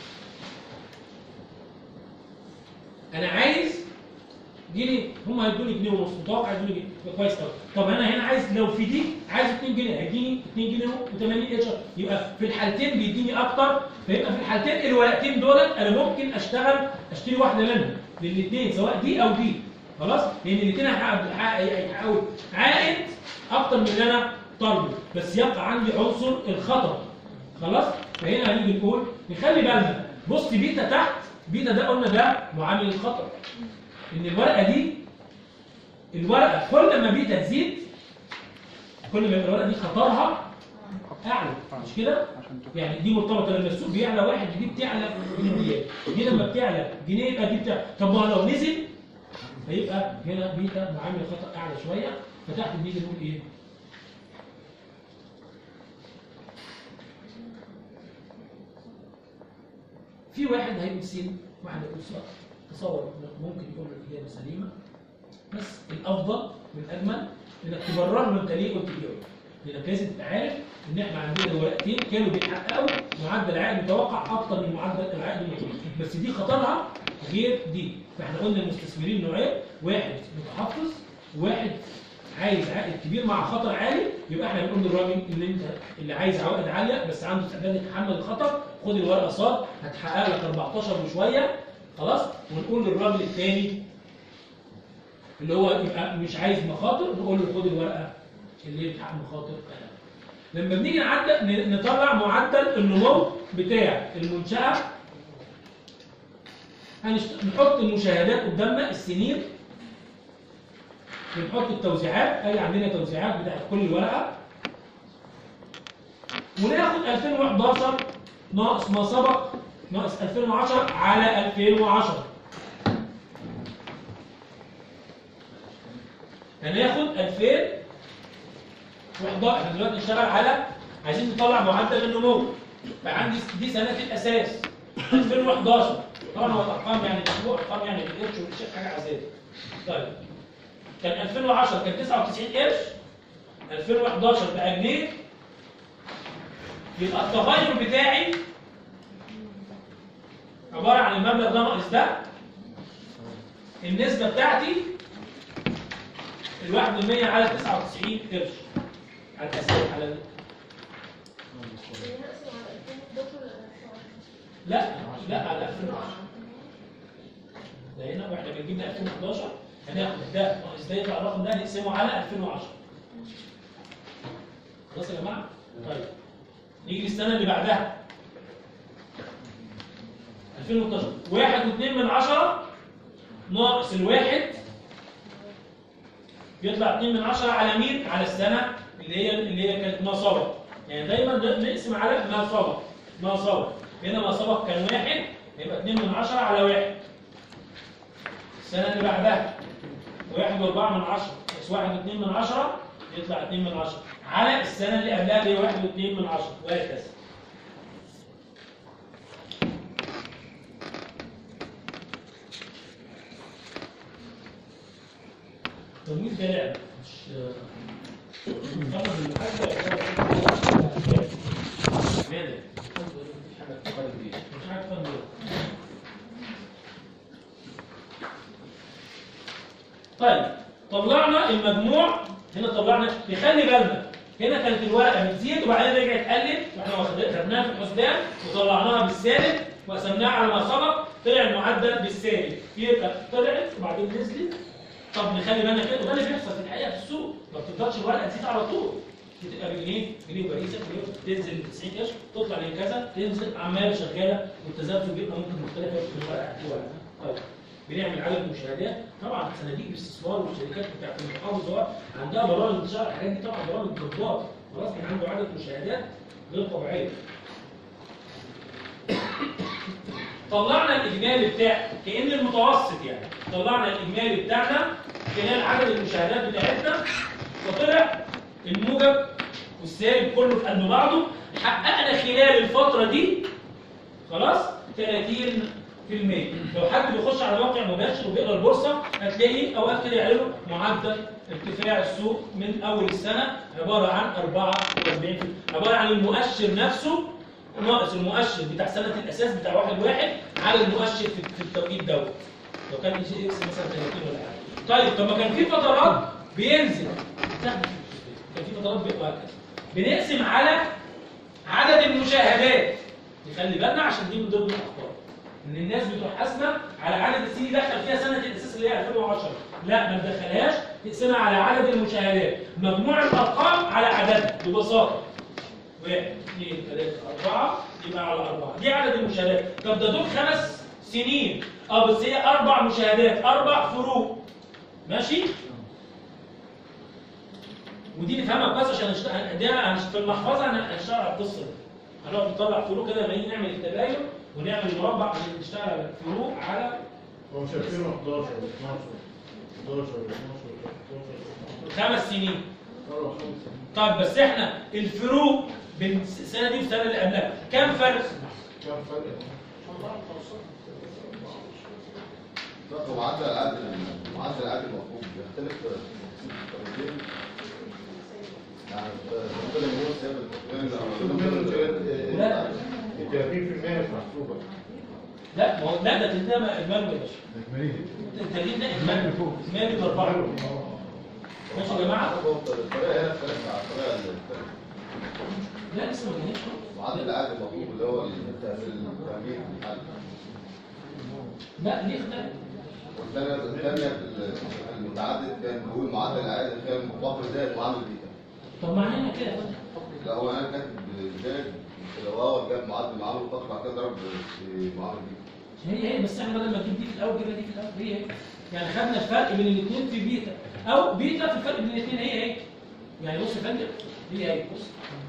انا عايز جنيه هم هيدوني جنيه ونص متوقع يدوني جنيه يبقى كويس قوي طب انا هنا عايز لو في دي عايز 2 جنيه هيديني 2 جنيه و80 قرش يبقى في الحالتين بيديني اكتر فيبقى في الحالتين الورقتين دول انا ممكن اشتغل اشتري واحده منهم للاثنين سواء دي او دي خلاص لان الاثنين هيحققوا عائد اكتر من اللي انا طالبه بس يبقى عندي عنصر الخطر خلاص فهنا هنيجي نقول نخلي بالنا بص بيتا تحت بيتا ده قلنا ده معامل الخطر ان الورقه دي الورقه كل ما بيتا تزيد كل ما يبقى الورقه دي خطرها اعلى مش كده يعني دي مرتبطه لما السوق بيعلى واحد دي بتعلى جنيه دي لما بتعلى جنيه يبقى دي بتعلى طب ما لو نزل هيبقى هنا بيتا معامل الخطر اعلى شويه فتحت بيجي نقول ايه في واحد هيقول سين واحد هيقول صاد تصور ممكن يكون الاجابه سليمه بس الافضل والاجمل انك تبرر له انت ليه قلت كده لانك لازم تبقى عارف ان احنا عندنا ورقتين كانوا بيحققوا معدل عائد متوقع اكتر من معدل العائد المطلوب بس دي خطرها غير دي فاحنا قلنا المستثمرين نوعين واحد متحفظ وواحد عايز عائد كبير مع خطر عالي يبقى احنا بنقول للراجل اللي انت اللي عايز عوائد عاليه بس عنده استعداد يتحمل الخطر خد الورقه صاد هتحقق لك 14 وشويه خلاص ونقول للراجل الثاني اللي هو يبقى مش عايز مخاطر نقول له خد الورقه اللي هي بتحقق مخاطر أقل. لما بنيجي نعدل ن- نطلع معدل النمو بتاع المنشاه هنشت- نحط المشاهدات قدامنا السنين بنحط التوزيعات اي عندنا توزيعات بتاعت كل ورقه وناخد 2011 ناقص ما سبق ناقص 2010 على 2010 هناخد 2011 احنا دلوقتي نشتغل على عايزين نطلع معدل النمو فعندي دي سنه الاساس 2011 طبعا هو ارقام يعني مش هو ارقام يعني بالقرش ومش حاجه عذاب طيب كان 2010 كان 99 قرش 2011 بقى جنيه يبقى التغير بتاعي عباره عن المبلغ ده ناقص ده النسبه بتاعتي الواحد من 100 على 99 قرش على الاساس على ال- لا لا على 2010 ده هنا واحنا بنجيب ده 2011 هناخد ده ناقص ده يطلع الرقم ده نقسمه على 2010 خلاص يا جماعه؟ طيب نيجي للسنه اللي بعدها 2012 واحد واثنين من عشرة ناقص الواحد يطلع 2 من 10 على مين؟ على السنة اللي هي اللي هي كانت ما سبق. يعني دايما ن- نقسم على ما سبق. ما سبق. هنا ما سبق كان واحد يبقى 2 من 10 على واحد. السنة اللي بعدها واحد واربعة من عشرة بس واحد واثنين من عشرة يطلع اتنين من عشرة على السنة اللي قبلها اللي هي واحد واثنين من عشرة وهكذا تمويل ده لعب مش مجرد المحاسبة ماذا؟ مش حاجة تفرق بيها مش حاجة تفرق بيها طيب طلعنا المجموع هنا طلعنا نخلي بالنا هنا كانت الورقه بتزيد وبعدين رجعت قلت واحنا واخد- خدناها في الحسبان وطلعناها بالسالب وقسمناها على ما سبق طلع المعدل بالسالب يبقى طلعت وبعدين نزلت طب نخلي بالنا كده وده اللي بيحصل في الحقيقه في السوق ما بتفضلش الورقه تزيد على طول بتبقى بجنيه جنيه وبريزه جنيه تنزل ل 90 قرش تطلع لكذا تنزل عماله شغاله والتذبذب بيبقى ممكن مختلف في الورقه في ورقه طيب بنعمل عدد مشاهدات طبعا صناديق الاستثمار والشركات بتاعت المحافظه عندها برامج انتشار الحاجات دي طبعا برامج جبار خلاص كان عنده عدد مشاهدات غير طبيعيه طلعنا الاجمالي بتاع كان المتوسط يعني طلعنا الاجمالي بتاعنا خلال عدد المشاهدات بتاعتنا وطلع الموجب والسالب كله في قلب بعضه حققنا خلال الفتره دي خلاص 30% لو حد بيخش على موقع مباشر وبيقرا البورصه هتلاقي اوقات كده يعلنوا معدل ارتفاع السوق من اول السنه عباره عن 44% عباره عن المؤشر نفسه ناقص المؤشر بتاع سنه الاساس بتاع واحد واحد على المؤشر في في التوقيت دوت لو كان جي اكس مثلا 30 ولا حاجه طيب طب ما كان في فترات بينزل كان في فترات بيبقى هكذا بنقسم على عدد المشاهدات نخلي بالنا عشان دي من ضمن الاخطاء ان الناس بتروح حاسبه على عدد السنين دخل فيها سنه الاساس اللي هي 2010 لا ما تدخلهاش تقسمها على عدد المشاهدات مجموع الارقام على عددها ببساطه واحد اثنين ثلاثة أربعة يبقى على أربعة دي عدد المشاهدات طب ده دول خمس سنين اه بس هي أربع مشاهدات أربع فروق ماشي ودي نفهمها كويس عشان نشتغل دي هنشت- في المحفظة هن- هنشتغل على القصة دي هنقعد نطلع فروق كده لما نيجي نعمل التباين ونعمل مربع عشان نشتغل على الفروق على هو مش 2011 و12 11 و12 خمس سنين و13 خمس طيب بس احنا الفروق بين السنة دي والسنة اللي قبلها كام فرق؟ كام فرق؟ لا معدل العقد معدل العقد المطلوب بيختلف في التوزيع. يعني كل ما هو سابق لا. ال 30% مش محسوبة لا ما هو لا ده تنتهي المال يا باشا التدريب ده اجمالي اجمالي الاربعه ماشي يا جماعه الطريقه هنا اختلفت عن الطريقه اللي لا لسه ما جيناش معدل العقد المطلوب اللي هو التأمين الحل لا ليه اختلف والثانية الثانية المتعدد كان بيقول معدل العائد الخير المطلق زائد معامل بيتا طب معناها كده يا فندم لا هو انا كاتب زائد لو هو جاب معدل معامل مطلق بعد كده ضرب في معامل بيتا هي هي بس احنا بدل ما نجيب دي في الاول كده دي في الاول هي هي يعني خدنا الفرق بين الاثنين في بيتا او بيتا في الفرق بين الاثنين هي هي يعني بص يا فندم هي هي بص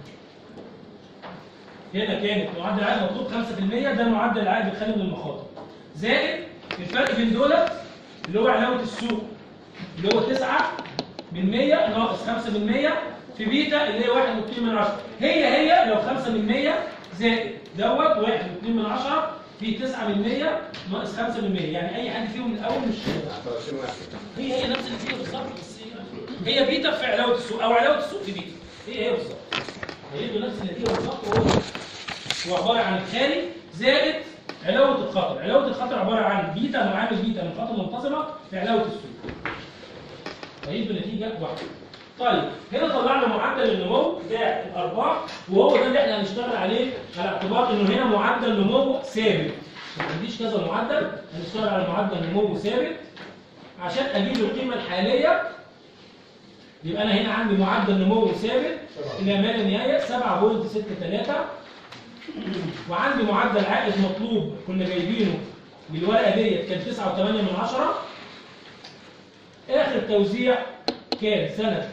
هنا كانت معدل العائد مطلوب 5% ده معدل العائد الخالي من المخاطر زائد الفرق بين دولت اللي هو علاوه السوق اللي هو 9 من 100 ناقص 5 من 100 في بيتا اللي هي 1 و2 من 10 هي هي لو 5 من 100 زائد دوت 1 و2 من 10 في 9 من 100 ناقص 5 من 100 يعني اي حاجه فيهم من الاول مش يعني 20 واحد هي هي نفس النتيجه بالظبط بس هي هي بيتا في علاوه السوق او علاوه السوق في بيتا هي هي بالظبط هيدوا نفس النتيجه بالظبط وهو هو عباره عن الخارج زائد علاوه الخطر علاوه الخطر عباره عن بيتا معامل بيتا من خطر منتظمه في علاوه السوق هيدوا نتيجه واحده طيب هنا طلعنا معدل النمو بتاع الارباح وهو ده اللي احنا هنشتغل عليه على اعتبار انه هنا معدل نمو ثابت ما عنديش كذا معدل هنشتغل على معدل نمو ثابت عشان اجيب القيمه الحاليه يبقى انا هنا عندي معدل نمو ثابت الى ما لا نهايه 7.63 وعندي معدل عائد مطلوب كنا جايبينه بالورقه ديت كان 9.8 من عشرة اخر توزيع كان سنه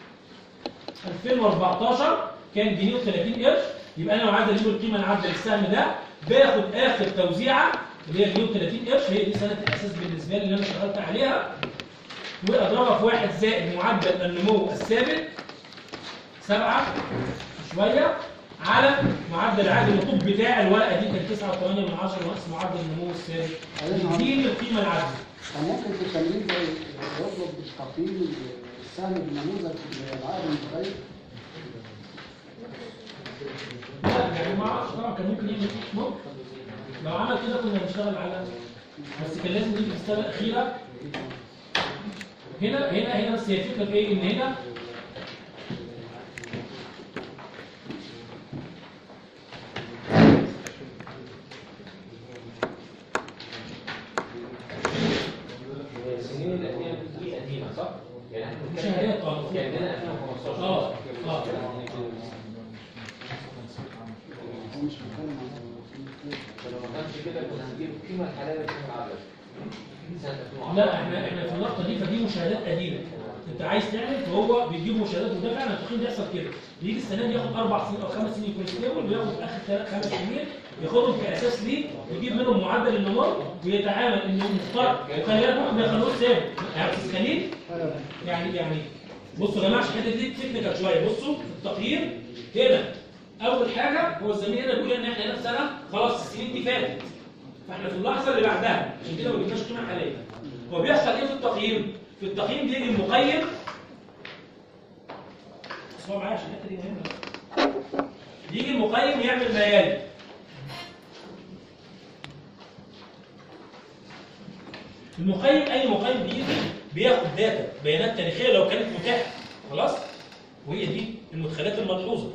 2014 كان جنيه و30 قرش يبقى انا لو عايز اجيب القيمه العادله للسهم ده باخد اخر توزيعه اللي هي جنيه و30 قرش هي دي سنه الاساس بالنسبه لي اللي انا اشتغلت عليها واضربها في واحد زائد معدل النمو الثابت سبعة شوية على معدل العائد المطلوب بتاع الورقة دي كان 9.8 من 10 ناقص معدل النمو الثابت يديني القيمة العادلة ممكن في التمرين ده يطلب تقييم السهم بالنموذج العائد المتغير لا يعني ما اعرفش طبعا كان ممكن يجي ممكن لو عمل كده كنا هنشتغل على بس كان لازم نيجي في السنة الأخيرة هنا هنا هنا بس هي الفكرة في ايه؟ إن هنا السنين الأخيرة دي قديمة صح؟ يعني احنا مشاهدات اه يعني ده 2015 اه اه هو مش بيتكلم عن فلو ما كانش كده كنا هنجيب القيمة الحالية للقيمة العادلة سنة 2010 لا احنا احنا في اللقطه دي فدي مشاهدات قديمه انت عايز تعمل فهو بيجيب مشاهدات وده فعلا التقييم بيحصل كده يجي السنه دي ياخد اربع سنين او خمس سنين يكون ستيبل وياخد اخر ثلاث خمس سنين ياخدهم كاساس ليه يجيب منهم معدل النمو ويتعامل انه مختار وخلي بالك ممكن ما يخلوش ثابت يعني بس خليل يعني يعني بصوا يا جماعه عشان الحته دي تكنيكال شويه بصوا التقييم هنا اول حاجه هو الزميل هنا بيقول ان احنا هنا في سنه خلاص السنين دي فاتت فاحنا في اللحظه اللي بعدها عشان كده ما جبناش قيمه حاليه هو بيحصل ايه في التقييم في التقييم بيجي المقيم بس هو معايا عشان الحته دي مهمه يجي المقيم يعمل ما يلي المقيم اي مقيم بيجي بياخد داتا بيانات تاريخيه لو كانت متاحه خلاص وهي دي المدخلات الملحوظه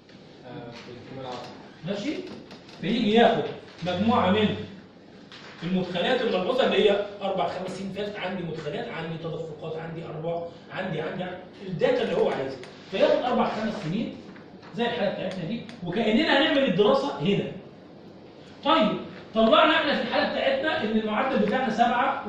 ماشي فيجي ياخد مجموعه من المدخلات الملحوظه اللي هي اربع خمس سنين فاتت عندي مدخلات عندي تدفقات عندي ارباح عندي عندي الداتا اللي هو عايزها فياخد اربع خمس سنين زي الحاله بتاعتنا دي وكاننا هنعمل الدراسه هنا طيب طلعنا احنا في الحاله بتاعتنا ان المعدل بتاعنا 7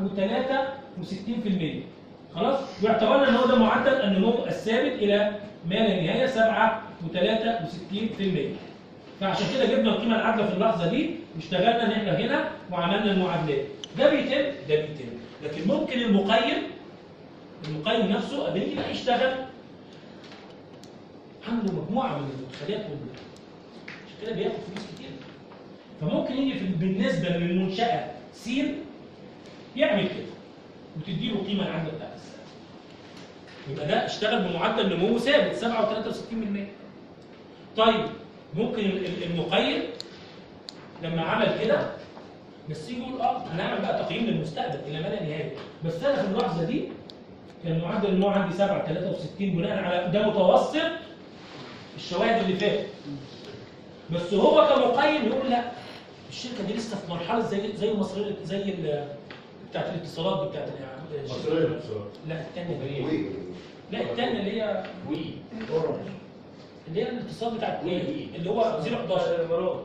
و63% خلاص واعتبرنا ان هو ده معدل النمو الثابت الى ما لا نهايه 7 و63% فعشان كده جبنا القيمه العادله في اللحظه دي واشتغلنا ان احنا هنا وعملنا المعادلات ده بيتم ده بيتم لكن ممكن المقيم المقيم نفسه قبل يجي بقى يشتغل عنده مجموعه من المدخلات وال- عشان كده بياخد فلوس كتير فممكن يجي في بالنسبه للمنشاه س يعمل كده وتديله القيمه العامله بتاعت السنه يبقى ده اشتغل بمعدل نمو ثابت 7 و63% طيب ممكن ال- ال- المقيم لما عمل كده بس يجي يقول اه هنعمل بقى تقييم للمستقبل الى ما لا نهايه بس انا في اللحظه دي كان معدل النوع عندي 7 63 بناء على ده متوسط الشواهد اللي فاتت بس هو كمقيم يقول لا الشركه دي لسه في مرحله زي زي مصريه زي ال- بتاعت الاتصالات دي بتاعت ال- مصرية الاتصالات. لا الثانيه دي وي لا الثانيه اللي هي وي أورنج. اللي هي الاتصال بتاعت اللي هو 011 الامارات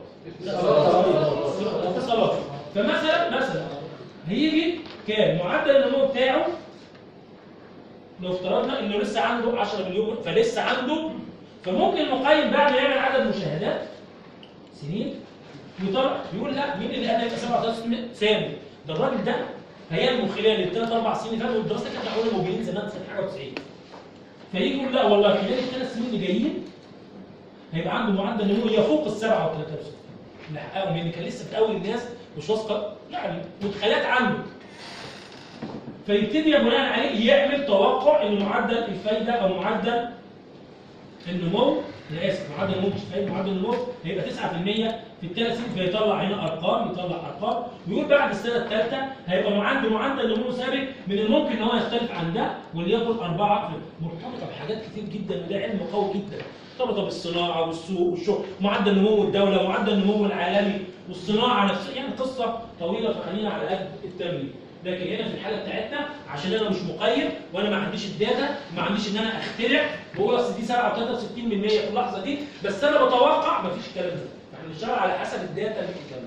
اتصالات فمثلا مثلا هيجي كان معدل النمو بتاعه لو افترضنا انه لسه عنده 10 مليون فلسه عنده فممكن المقيم بعد ما يعمل عدد مشاهدات سنين يطلع يقول لا مين اللي قال يبقى 37 ثاني ده الراجل ده هينمو خلال الثلاث اربع سنين اللي فاتوا والدراسه كانت معموله موبيلين زمان سنه حاجه 90 فيجي يقول لا والله خلال الثلاث سنين اللي جايين هيبقى عنده معدل نمو يفوق ال 7 و 63 اللي حققهم لان كان لسه في اول الناس مش واثقه يعني مدخلات عنده فيبتدي بناء عليه يعمل توقع ان معدل الفايده او معدل النمو انا اسف معدل النمو مش فايده معدل النمو هيبقى 9% في الثلاث سنين فيطلع هنا ارقام يطلع ارقام ويقول بعد السنه الثالثه هيبقى عنده معدل نمو ثابت من الممكن ان هو يختلف عن ده وليكن اربعه مرتبطه بحاجات كتير جدا وده علم قوي جدا مرتبطه بالصناعه والسوق والشغل معدل نمو الدوله معدل النمو العالمي والصناعه نفسها يعني قصه طويله فخلينا على قد التمرين لكن هنا في الحاله بتاعتنا عشان انا مش مقيم وانا ما عنديش الداتا ما عنديش ان انا اخترع بقول اصل دي 67 من 100 في اللحظه دي بس انا بتوقع ما فيش الكلام ده احنا بنشتغل على حسب الداتا اللي بتتكلم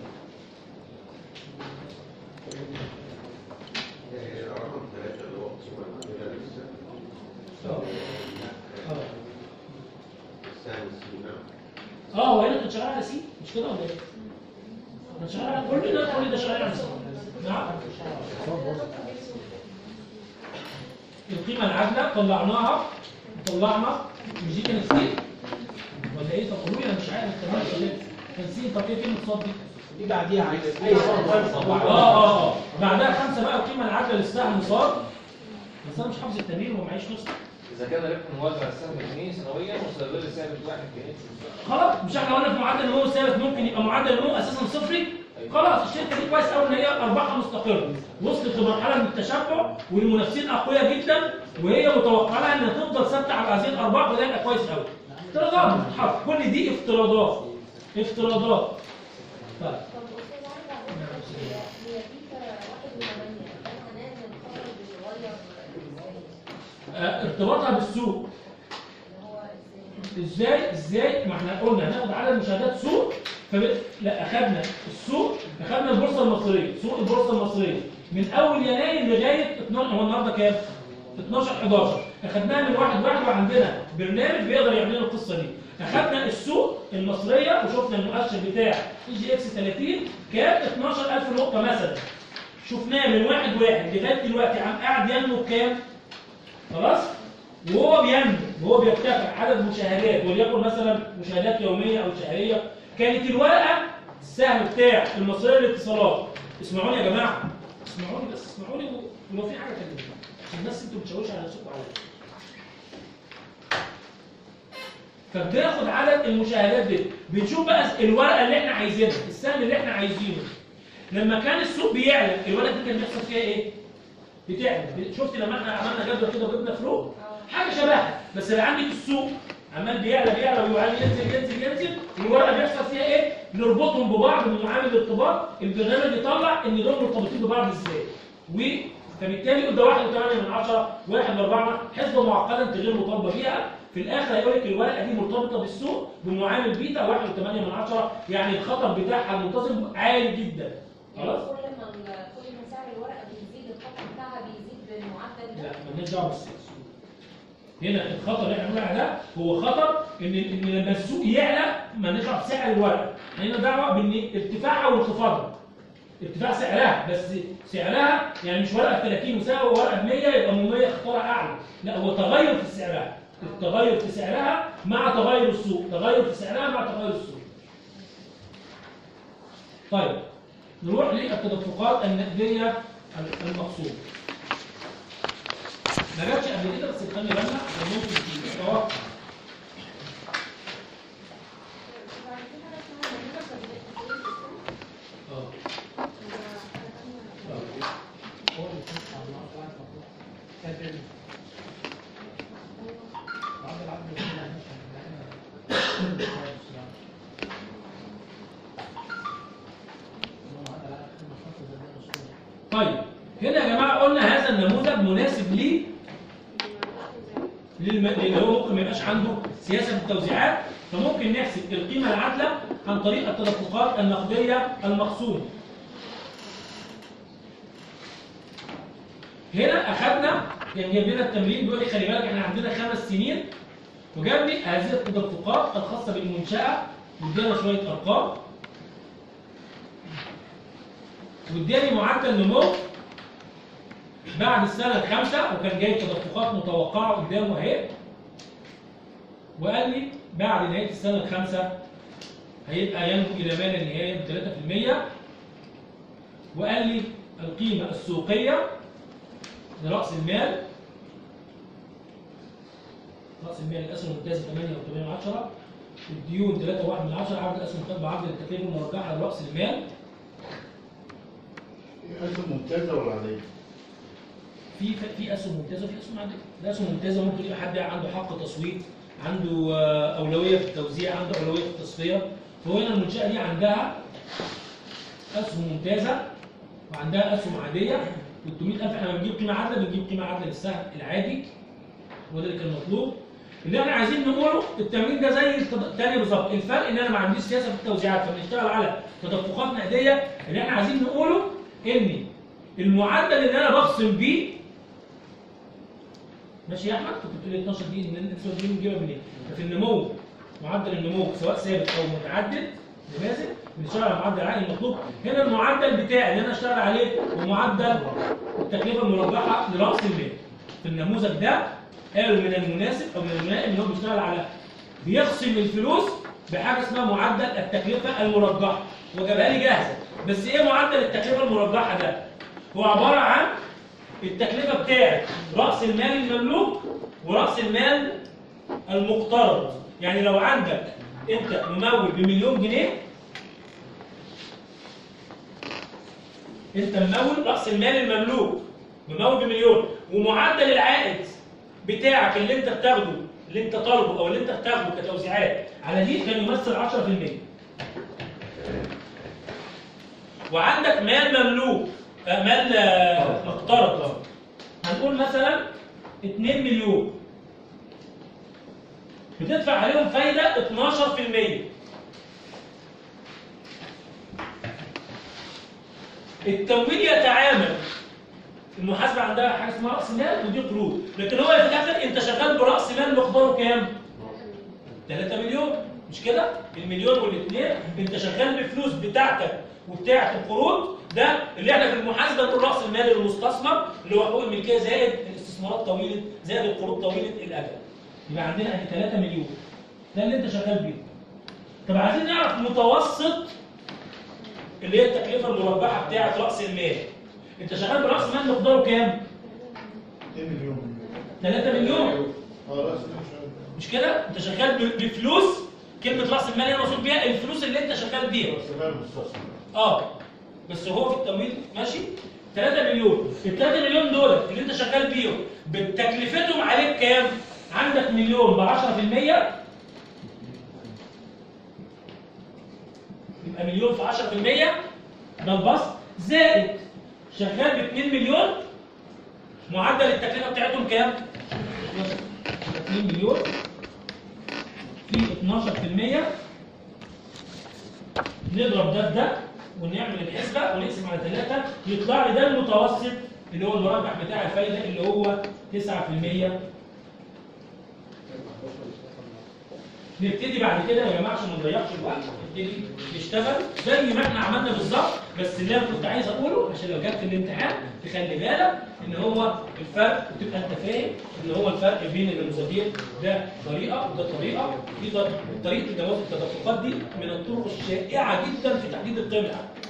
رقم ثلاثة اللي هو خصومة المعاملة لسه السهم السينما اه هو هنا كان شغال على سي مش كده ولا ايه؟ كان شغال على كل ده كل ده شغال على سي نعم القيمه العادله طلعناها طلعنا مش دي كانت سي ولا ايه طب قولوا لي انا مش عارف كمان ولا ايه؟ كان سي طب ايه كلمه صاد دي؟ دي بعديها عايز اه اه اه بعدها خمسه بقى القيمه العادله للسهم صاد بس انا مش حافظ التمرين ومعيش نسخه إذا كان ربح موزع السهم جنيه سنويا وصدر ثابت واحد جنيه خلاص مش احنا قلنا في معدل النمو الثابت ممكن يبقى معدل النمو اساسا صفري خلاص الشركه دي كويس قوي ان هي ارباحها مستقره وصلت لمرحله من التشبع والمنافسين اقوياء جدا وهي متوقعه لها انها تفضل ثابته على هذه الارباح وده يبقى كويس قوي افتراضات بتتحط كل دي افتراضات افتراضات طيب طب استاذ عايزه اقول لك هي هي في واحد من ثمانية ده معناه ان الخبر بيتغير ازاي؟ آه، ارتباطها بالسوق اللي هو ازاي؟ ازاي ازاي ما احنا قلنا هناخد عدد مشاهدات سوق فب... لا اخذنا السوق اخذنا البورصه المصريه سوق البورصه المصريه من اول يناير لغايه 12 هو النهارده كام 12 11 اخذناها من واحد واحد وعندنا برنامج بيقدر يعمل لنا القصه دي اخذنا السوق المصريه وشفنا المؤشر بتاع اي جي اكس 30 كام 12000 نقطه مثلا شفناه من واحد واحد لغايه دلوقتي عم قاعد ينمو بكام خلاص وهو بينمو وهو بيرتفع عدد مشاهدات وليكن مثلا مشاهدات يوميه او شهريه كانت الورقه السهم بتاع المصريه للاتصالات اسمعوني يا جماعه اسمعوني بس اسمعوني ولو في حاجه كلموني عشان الناس انتوا بتشوشوا على نفسكم عليا فبناخد عدد المشاهدات دي بنشوف بقى الورقه اللي احنا عايزينها السهم اللي احنا عايزينه لما كان السوق بيعلى الورقه دي كان بيحصل فيها ايه؟ بتعلى شفت لما احنا عملنا جدول كده وجبنا فلوس حاجه شبهها بس اللي عندي في السوق عمال بيعلى بيعلى ويعلى ينزل ينزل ينزل والورقه بيحصل فيها ايه؟ نربطهم ببعض بمعامل الارتباط البرنامج يطلع ان دول مرتبطين ببعض ازاي؟ و فبالتالي يقول ده 1 و8 من 10 1 4 حسبه معقده انت غير مطالبه بيها في الاخر هيقول لك الورقه دي مرتبطه بالسوق بمعامل بيتا 1 و8 من 10 يعني الخطر بتاعها المنتظم عالي جدا يعني خلاص؟ كل ما ال- كل ما سعر الورقه بيزيد الخطر بتاعها بيزيد بالمعدل لا ده مالناش دعوه بالسياسه هنا الخطر اللي احنا بنقول عليه ده هو خطر ان ان لما السوق يعلى مالناش دعوه بسعر الورقه لنا دعوه بان ارتفاعها وانخفاضها ارتفاع سعرها بس سعرها يعني مش ورقه ب 30 وسعر ورقه ب 100 يبقى من 100 خطرها اعلى لا هو تغير في سعرها التغير في سعرها مع تغير السوق تغير في سعرها مع تغير السوق طيب نروح للتدفقات النقديه المقصوده ما جاتش قبل كده بس خلي بالنا عشان ممكن تيجي توقع وبعد كده حاجه اسمها مدينه تطبيق اه طيب هنا يا جماعه قلنا هذا النموذج مناسب ليه للم... لان هو ممكن ما يبقاش عنده سياسه في التوزيعات فممكن نحسب القيمه العادله عن طريق التدفقات النقديه المقسومه. هنا اخذنا يعني جايب لنا التمرين بيقول لي خلي بالك احنا عندنا خمس سنين وجاب لي هذه التدفقات الخاصه بالمنشاه وادانا شويه ارقام واداني معدل نمو بعد السنة الخامسة وكان جاي تدفقات متوقعة قدامه اهي وقال لي بعد نهاية السنة الخامسة هيبقى ينمو إلى ما لا نهاية ب 3% وقال لي القيمة السوقية لرأس المال رأس المال الأسهم الممتازة 8.8 الديون 3.1 من 10 عرض الأسهم المقدمة عرض التكلفة المرجحة لرأس المال أسهم ممتازة ولا عادية؟ في في اسهم ممتازه وفي اسهم عاديه الاسهم الممتازه ممكن يبقى حد عنده حق تصويت عنده آه، اولويه في التوزيع عنده اولويه في التصفيه فهو هنا المنشاه دي عندها اسهم ممتازه وعندها اسهم عاديه و 300000 احنا لما بنجيب قيمه عادله بنجيب قيمه عادله للسهم العادي وده اللي كان مطلوب اللي احنا عايزين نقوله التمرين ده زي التد- التاني بالظبط الفرق ان انا ما عنديش سياسه في التوزيعات فبنشتغل على تدفقات نقديه اللي احنا عايزين نقوله ان المعدل اللي انا بخصم بيه ماشي يا احمد كنت بتقول لي 12 دي ان انت دي بنجيبها منين؟ ففي النمو معدل النمو سواء ثابت او متعدد نماذج بنشتغل على معدل العائد المطلوب هنا المعدل بتاعي اللي انا اشتغل عليه هو معدل التكلفه المربحه لراس المال في النموذج ده قالوا من المناسب او من الملائم ان هو بيشتغل على بيخصم الفلوس بحاجه اسمها معدل التكلفه المرجحه وجابها لي جاهزه بس ايه معدل التكلفه المرجحه ده؟ هو عباره عن التكلفه بتاعت راس المال المملوك وراس المال المقترض يعني لو عندك انت ممول بمليون جنيه انت ممول راس المال المملوك ممول بمليون ومعدل العائد بتاعك اللي انت بتاخده اللي انت طالبه او اللي انت بتاخده كتوزيعات على دي كان يمثل 10% وعندك مال مملوك آه، مال آه، مقترض هنقول مثلا 2 مليون بتدفع عليهم فايدة 12% التمويل يتعامل المحاسبة عندها حاجة اسمها رأس مال ودي قروض لكن هو في الآخر أنت شغال برأس مال مقداره كام؟ 3 مليون مش كده؟ المليون والاثنين أنت شغال بفلوس بتاعتك وبتاعت القروض ده اللي احنا في المحاسبة نقول رأس المال المستثمر اللي هو حقوق الملكية زائد الاستثمارات طويلة زائد القروض طويلة الأجل يبقى عندنا ادي 3 مليون ده اللي انت شغال بيه طب عايزين نعرف متوسط اللي هي التكلفه المربحه بتاعه راس المال انت شغال براس مال مقداره كام 2 مليون 3 مليون اه راس المال شوية. مش كده انت شغال ب- بفلوس كلمه راس المال هنا مقصود بيها الفلوس اللي انت شغال بيها راس المال مستثمر اه بس هو في التمويل ماشي 3 مليون ال 3 مليون دول اللي انت شغال بيهم بتكلفتهم عليك كام عندك مليون ب 10% يبقى مليون في 10% ده البسط زائد شغال ب 2 مليون معدل التكلفه بتاعتهم كام 2 مليون في 12% نضرب ده بده ونعمل الحسبه ونقسم على ثلاثه يطلع لي ده المتوسط اللي هو المرجح بتاع الفايده اللي هو 9% نبتدي بعد كده يا جماعه عشان ما نضيعش الوقت نبتدي نشتغل زي ما احنا عملنا بالظبط بس اللي انا كنت عايز اقوله عشان لو جت في الامتحان تخلي بالك ان هو الفرق وتبقى انت فاهم ان هو الفرق بين النموذجين ده طريقه وده طريقه دي طر- طريقه جواز التدفقات دي من الطرق الشائعه جدا في تحديد القيمه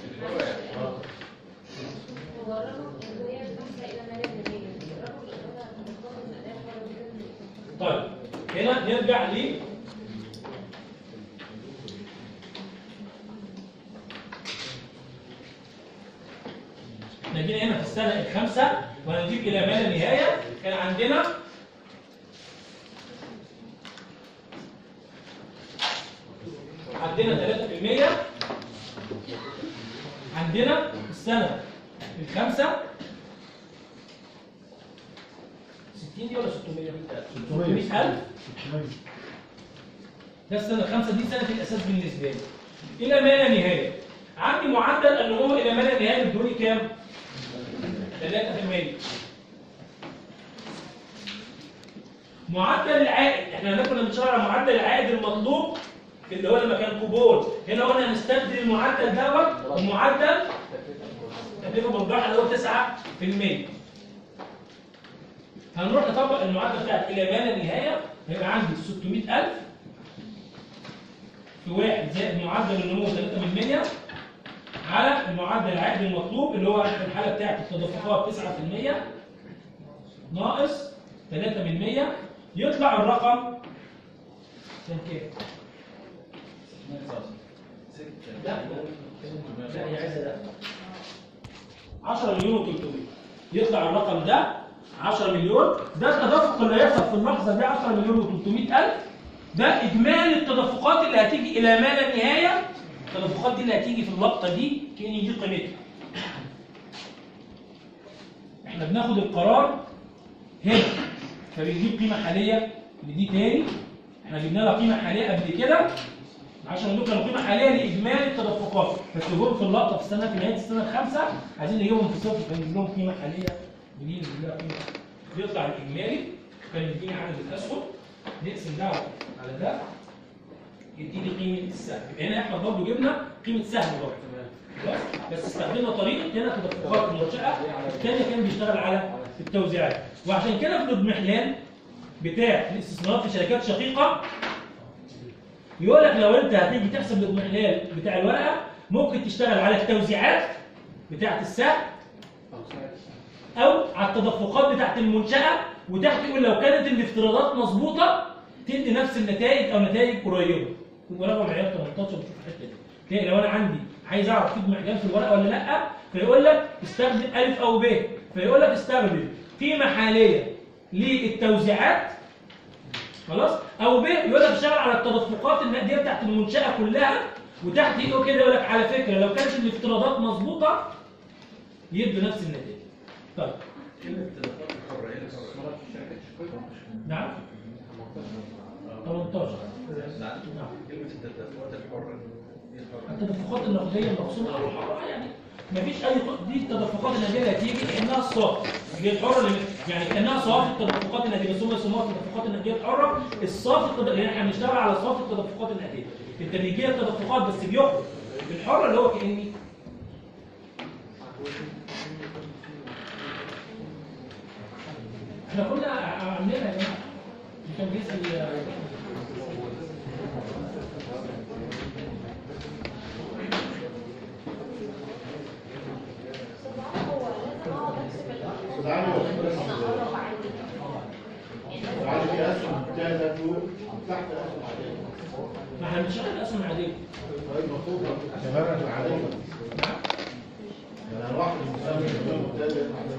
هو الرقم اللي هي الخمسة إلى ما لا نهاية الرقم اللي هو مقدار من أداء ولا بد طيب هنا نرجع ل احنا جينا هنا في السنة الخامسة وهنجيب إلى ما لا نهاية كان عندنا عندنا 3% عندنا السنة الخامسة 60 دي ولا 600 600000 ده السنة الخامسة دي سنة الأساس بالنسبة لي إلى ما لا نهاية عندي معدل النمو إلى ما لا نهاية بدوني كام؟ 3% معدل العائد احنا هنا كنا بنشتغل على معدل العائد المطلوب اللي هو لما كان كوبون هنا قلنا هنستبدل المعدل دوت بمعدل تكلفه مربحه اللي هو 9% هنروح نطبق المعادله بتاعت الى ما لا نهايه هيبقى عندي 600000 في واحد زائد معدل النمو 3% على المعدل العائد المطلوب اللي هو في الحاله بتاعت التدفقات 9% ناقص 3% يطلع الرقم كان كام؟ لا لا هي عايزه ده 10 مليون و300 يطلع الرقم ده 10 مليون ده التدفق اللي هيحصل في اللحظه دي 10 مليون و300 الف ده اجمالي التدفقات اللي هتيجي الى ما لا نهايه التدفقات دي اللي هتيجي في اللقطه دي كان دي قيمتها احنا بناخد القرار هنا فبنجيب قيمه حاليه لدي تاني احنا جبنا لها قيمه حاليه قبل كده عشان دول كانوا قيمه حاليه لاجمالي التدفقات بس جم في اللقطه في السنه في نهايه السنه الخامسه عايزين نجيبهم في صفر فنجيب لهم قيمه حاليه بنيجي نجيب لها قيمه بيطلع الاجمالي كان يديني عدد الاسهم نقسم ده على ده يديني قيمه السهم يبقى هنا احنا برضه جبنا قيمه سهم برضه خلاص بس استخدمنا طريقه هنا تدفقات المنشاه الثانيه كان بيشتغل على التوزيعات وعشان كده في الاضمحلال بتاع الاستثمارات في شركات شقيقه يقول لك لو انت هتيجي تحسب الاضمحلال بتاع الورقه ممكن تشتغل على التوزيعات بتاعه السهم او على التدفقات بتاعه المنشاه وتحت يقول لو كانت الافتراضات مظبوطه تدي نفس النتائج او نتائج قريبه ورقم معيار 18 بتشوف الحته دي تلاقي لو انا عندي عايز اعرف في اضمحلال في الورقه ولا لا فيقول لك استخدم الف او ب فيقول لك استخدم قيمه حاليه للتوزيعات خلاص او ب يقول لك اشتغل على التدفقات النقديه بتاعت المنشاه كلها وتحت يقول كده يقول لك على فكره لو كانت الافتراضات مظبوطه يدوا نفس النتيجه طيب كلمة التدفقات الحرة هي الاستثمارات في شركات الشقيقة نعم 18 نعم كلمة التدفقات الحرة هي الحرة التدفقات النقديه المقسومه على الحرة يعني مفيش اي دي التدفقات النقديه اللي هتيجي كانها الصافي هي الحره اللي يعني كانها صافي التدفقات النقديه بس هم يسموها التدفقات النقديه الحره الصافي التد... يعني احنا بنشتغل على صافي التدفقات النقديه انت بيجي لك تدفقات بس بيخرج الحره اللي هو كاني احنا كنا عاملينها يا جماعه دي كان بيسال هو لازم اقعد احسب الارقام أستاذ علي، هو بس- عشان اقرب عندي يعني وعلى في اسهم ممتازه فوق تحت اسهم عاديه ما احنا بنشتغل الاسهم العاديه طيب مطلوب شغاله العاديه يعني واحد مساوي ممتازه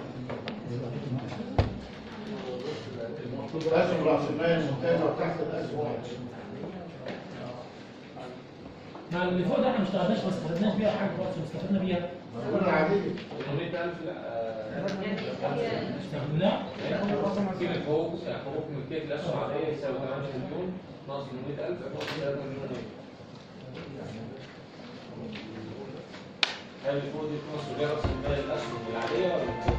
اسهم راس المال ممتازه وتحت الاسهم العاديه مع اللي فوق ده احنا ما اشتغلناش ما استفدناش بيها حاجه خالص ما استفدنا بيها كل العاديه 800000 لا آه، استخدمناها قيمة حقوق حقوق ملكية الأسهم العادية يساوي 8 مليون ناقص 800000 يعتبر 3 مليون ونص. هل المفروض دي في مصر رأس المال الأسهم العادية ولا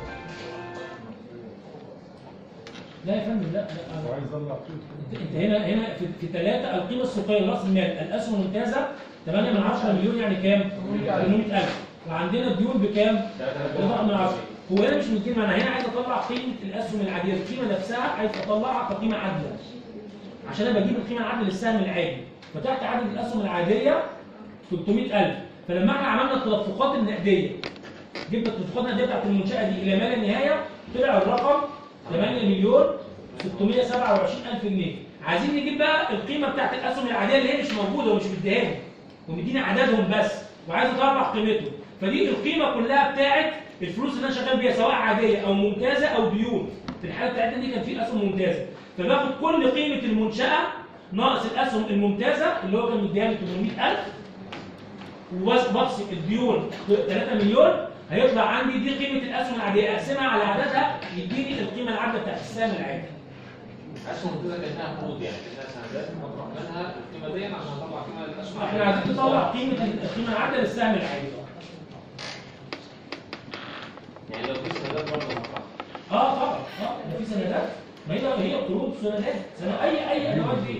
لا يا فندم لا لا عايز انت انت هنا هنا في, في ثلاثه القيمه السوقيه لراس المال الاسهم الممتازه 8 من 10 مليون يعني كام؟ 800000 وعندنا الديون بكام؟ 3 من 10 هو هنا مش مدين انا هنا عايز اطلع قيمه الاسهم العاديه القيمه نفسها عايز اطلعها كقيمه عادله عشان انا بجيب القيمه العادله للسهم العادي فتحت عدد الاسهم العاديه 300000 فلما احنا عملنا التدفقات النقديه جبنا التدفقات النقديه بتاعت المنشاه دي الى ما لا نهايه طلع الرقم 8 مليون 627 الف جنيه عايزين نجيب بقى القيمه بتاعت الاسهم العاديه اللي هي مش موجوده ومش مديهاني ومديني عددهم بس وعايز اطلع قيمتهم فدي القيمه كلها بتاعت الفلوس اللي انا شغال بيها سواء عاديه او ممتازه او ديون في الحاله بتاعتنا دي كان في اسهم ممتازه فباخد كل قيمه المنشاه ناقص الاسهم الممتازه اللي هو كان مديها 800000 وبفصل الديون 3 مليون هيطلع عندي دي قيمه الاسهم العاديه اقسمها على عددها يديني القيمه العادله بتاعت السهم العادي أسهم كده كأنها قروض يعني كأنها سندات مطرح منها القيمة دي عشان أطلع قيمة الأسهم احنا عايزين نطلع قيمه القيمه العادله للسهم العادي يعني لو في سندات برضه مطرح اه طبعا اه ده في سندات ما هي هي قروض سندات سنة اي اي ادوات دي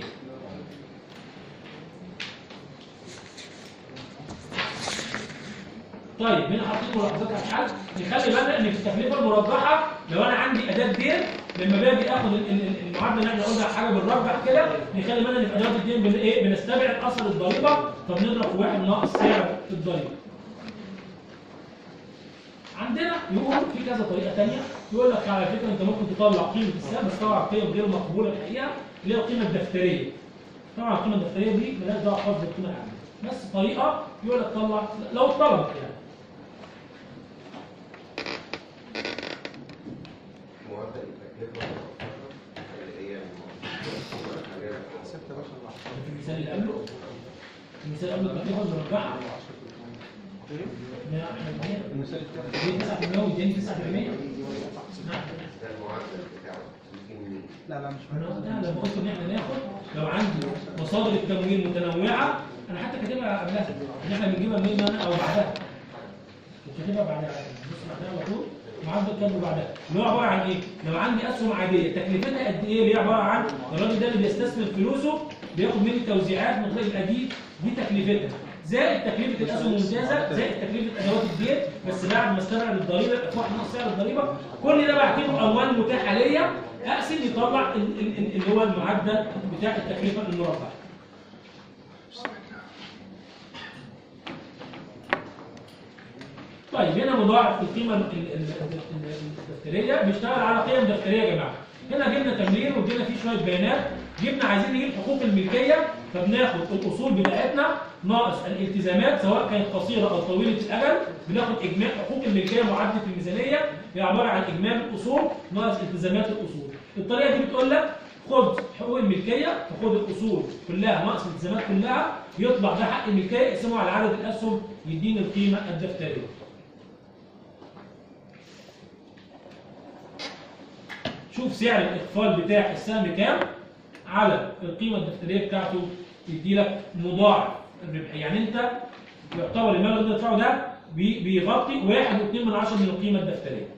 طيب هنا حاطين ملاحظات على الحل نخلي بالنا ان في التكلفه المربحه لو انا عندي اداه دين لما باجي اخد ال- ال- المعادله اللي احنا قلنا حاجه بالربح كده نخلي بالنا ان في ادوات الدين بن ايه بنستبعد اثر الضريبه فبنضرب في واحد ناقص سعر الضريبه عندنا يقول في كذا طريقه ثانيه يقول لك على فكره انت ممكن تطلع قيمه السهم بس طبعا قيم غير مقبوله الحقيقه اللي هي القيمه الدفتريه طبعا القيمه الدفتريه دي مالهاش دعوه خالص بالقيمه العامه بس طريقه يقول لك طلع لو اتطلبت يعني معدل التكلفة اللي هي في المثال اللي قبله المثال اللي قبله التكلفه المربحه ما احنا بنعمل المثال الثاني دي 9% ودي 9% نعم ده المعدل بتاعه يجي منين؟ لا لا مش أنا لما قلت ان احنا ناخد لو عندي مصادر التمويل متنوعه انا حتى كاتبها قبلها ان احنا بنجيبها منين انا او بعدها مش كاتبها بعدها بص بعدها على طول معدل كام بعدها اللي هو عباره عن ايه؟ لو عندي اسهم عاديه تكلفتها قد ايه؟ اللي هي عباره عن الراجل ده اللي بيستثمر فلوسه بياخد مني توزيعات من خلال يبقى دي دي تكلفتها زائد تكلفه الاسهم الممتازه زائد تكلفه ادوات البيت بس بعد ما استبعد الضريبه يبقى في واحد ناقص سعر الضريبه كل ده بعتبره اموال متاحه ليا اقسم يطلع ال- ال- ال- اللي هو المعدل بتاع التكلفه المربحه طيب هنا مضاعف القيمه ال- ال- ال- ال- الدفتريه بيشتغل على قيم دفتريه يا جماعه هنا جبنا تمرين وادينا فيه شويه بيانات جبنا عايزين نجيب حقوق الملكيه فبناخد الاصول بتاعتنا ناقص الالتزامات سواء كانت قصيره او طويله الاجل بناخد اجماع حقوق الملكيه معدل في الميزانيه هي عباره عن اجمال الاصول ناقص التزامات الاصول الطريقه دي بتقول لك خد حقوق الملكيه تاخد الاصول كلها ناقص الالتزامات كلها يطلع ده حق الملكيه اقسمه على عدد الاسهم يديني القيمه الدفتريه شوف سعر الاقفال بتاع السهم كام على القيمه الدفتريه بتاعته يدي لك مضاعف الربح يعني انت يعتبر المبلغ اللي تدفعه ده بي- بيغطي 1.2 من عشرة من القيمه الدفتريه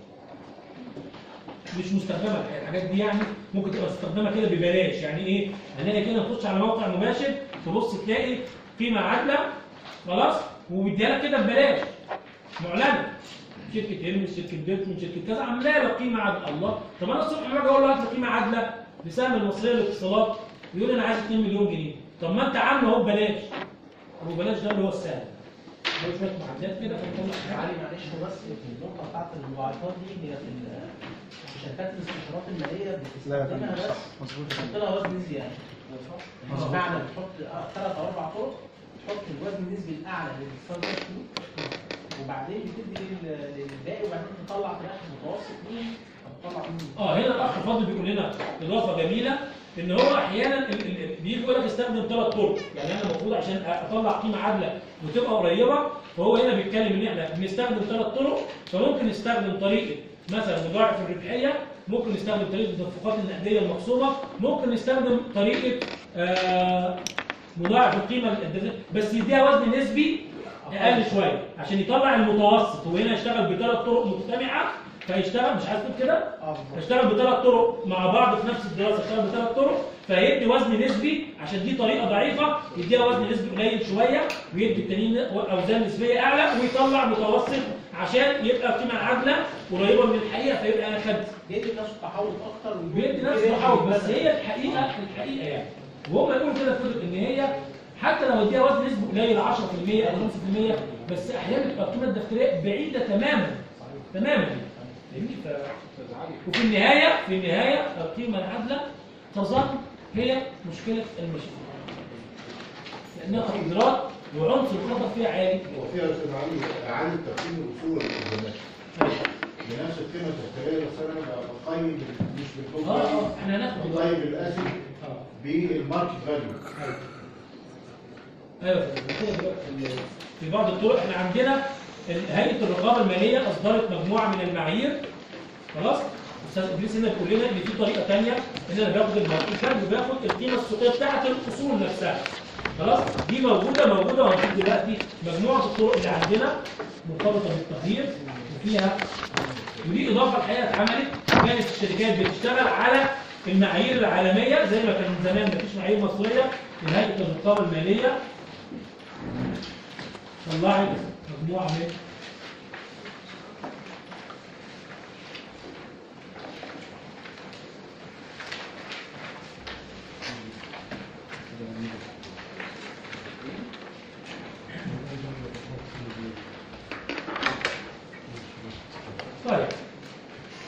مش مستخدمه الحقيقة. الحاجات دي يعني ممكن تبقى مستخدمه كده ببلاش يعني ايه هنلاقي كده نخش على موقع مباشر تبص تلاقي قيمه عادله خلاص وبيديها لك كده ببلاش معلنه شركه هيرمس شركه بيرتون شركه كذا عامله لك قيمه عادله الله طب انا الصبح لما اجي اقول له هات لي قيمه عادله لسهم المصريه للاتصالات يقول لي انا عايز 2 مليون جنيه طب ما انت عامله اهو ببلاش هو ببلاش ده اللي هو السهم ده شويه معدات كده فنطلع علي معلش هو بس في النقطة بتاعت المضاعفات دي هي في ال- في شركات الاستشارات المالية لا بتستخدمها لا بس صح مظبوط تحط لها وزن نسبي يعني مظبوط. بمعنى بتحط ثلاث أو أربع طرق تحط الوزن النسبي الأعلى للستاندرد فود وبعدين بتدي لل- للباقي وبعدين تطلع في الآخر متوسط مين أو تطلع مين اه هنا الاخ فاضل بيقول لنا اضافه جميله ان هو احيانا ال- ال- ال- بيجي يقول لك استخدم ثلاث طرق يعني انا المفروض عشان اطلع قيمه عادله وتبقى قريبه فهو هنا بيتكلم ان احنا بنستخدم ثلاث طرق فممكن نستخدم طريقه مثلا مضاعف الربحيه ممكن نستخدم طريقه التدفقات النقديه المقسومه ممكن نستخدم طريقه آه مضاعف القيمه الدفترية، بس يديها وزن نسبي اقل شويه عشان يطلع المتوسط هو هنا يشتغل بثلاث طرق مجتمعه فيشتغل مش عايز تقول كده اه بالظبط اشتغل بثلاث طرق مع بعض في نفس الدراسه اشتغل بثلاث طرق فهيدي وزن نسبي عشان دي طريقه ضعيفه يديها وزن نسبي قليل شويه ويدي التانيين اوزان نسبيه اعلى ويطلع متوسط عشان يبقى قيمه عادله قريبه من الحقيقه فيبقى انا خدت بيدي نفس التحول أكتر بيدي نفس التحول بس هي الحقيقه الحقيقه يعني وهم يقولوا كده في كتب ان هي حتى لو اديها وزن نسبي قليل 10% او 5% بس احيانا تبقى القيمه الدفتريه بعيده تماما تماما فاهمني؟ ف- وفي النهايه في النهايه القيمه العادله تظل هي مشكله المشروع لانها تقديرات وعنصر الخطر فيها عالي وفيها استاذ علي اعاده تقييم الاصول والالتزامات بنفس القيمه التذكاريه بس انا بقيم مش بالكم اه اه احنا هناخد بقيم الاسد اه بالماركت فاليو ايوه كده دلوقتي في بعض الطرق احنا عندنا ال- هيئه الرقابه الماليه اصدرت مجموعه من المعايير خلاص استاذ ادريس هنا بيقول لنا ان في طريقه ثانيه ان انا باخد الماركت فاليو وباخد القيمه السوقيه بتاعه الاصول نفسها خلاص دي موجوده موجوده وهنشوف دلوقتي مجموعه الطرق اللي عندنا مرتبطه بالتقدير وفيها ودي اضافه الحقيقه اتعملت كانت الشركات بتشتغل على المعايير العالميه زي ما كان زمان مفيش معايير مصريه لهيئه الرقابه الماليه طلعت مجموعه من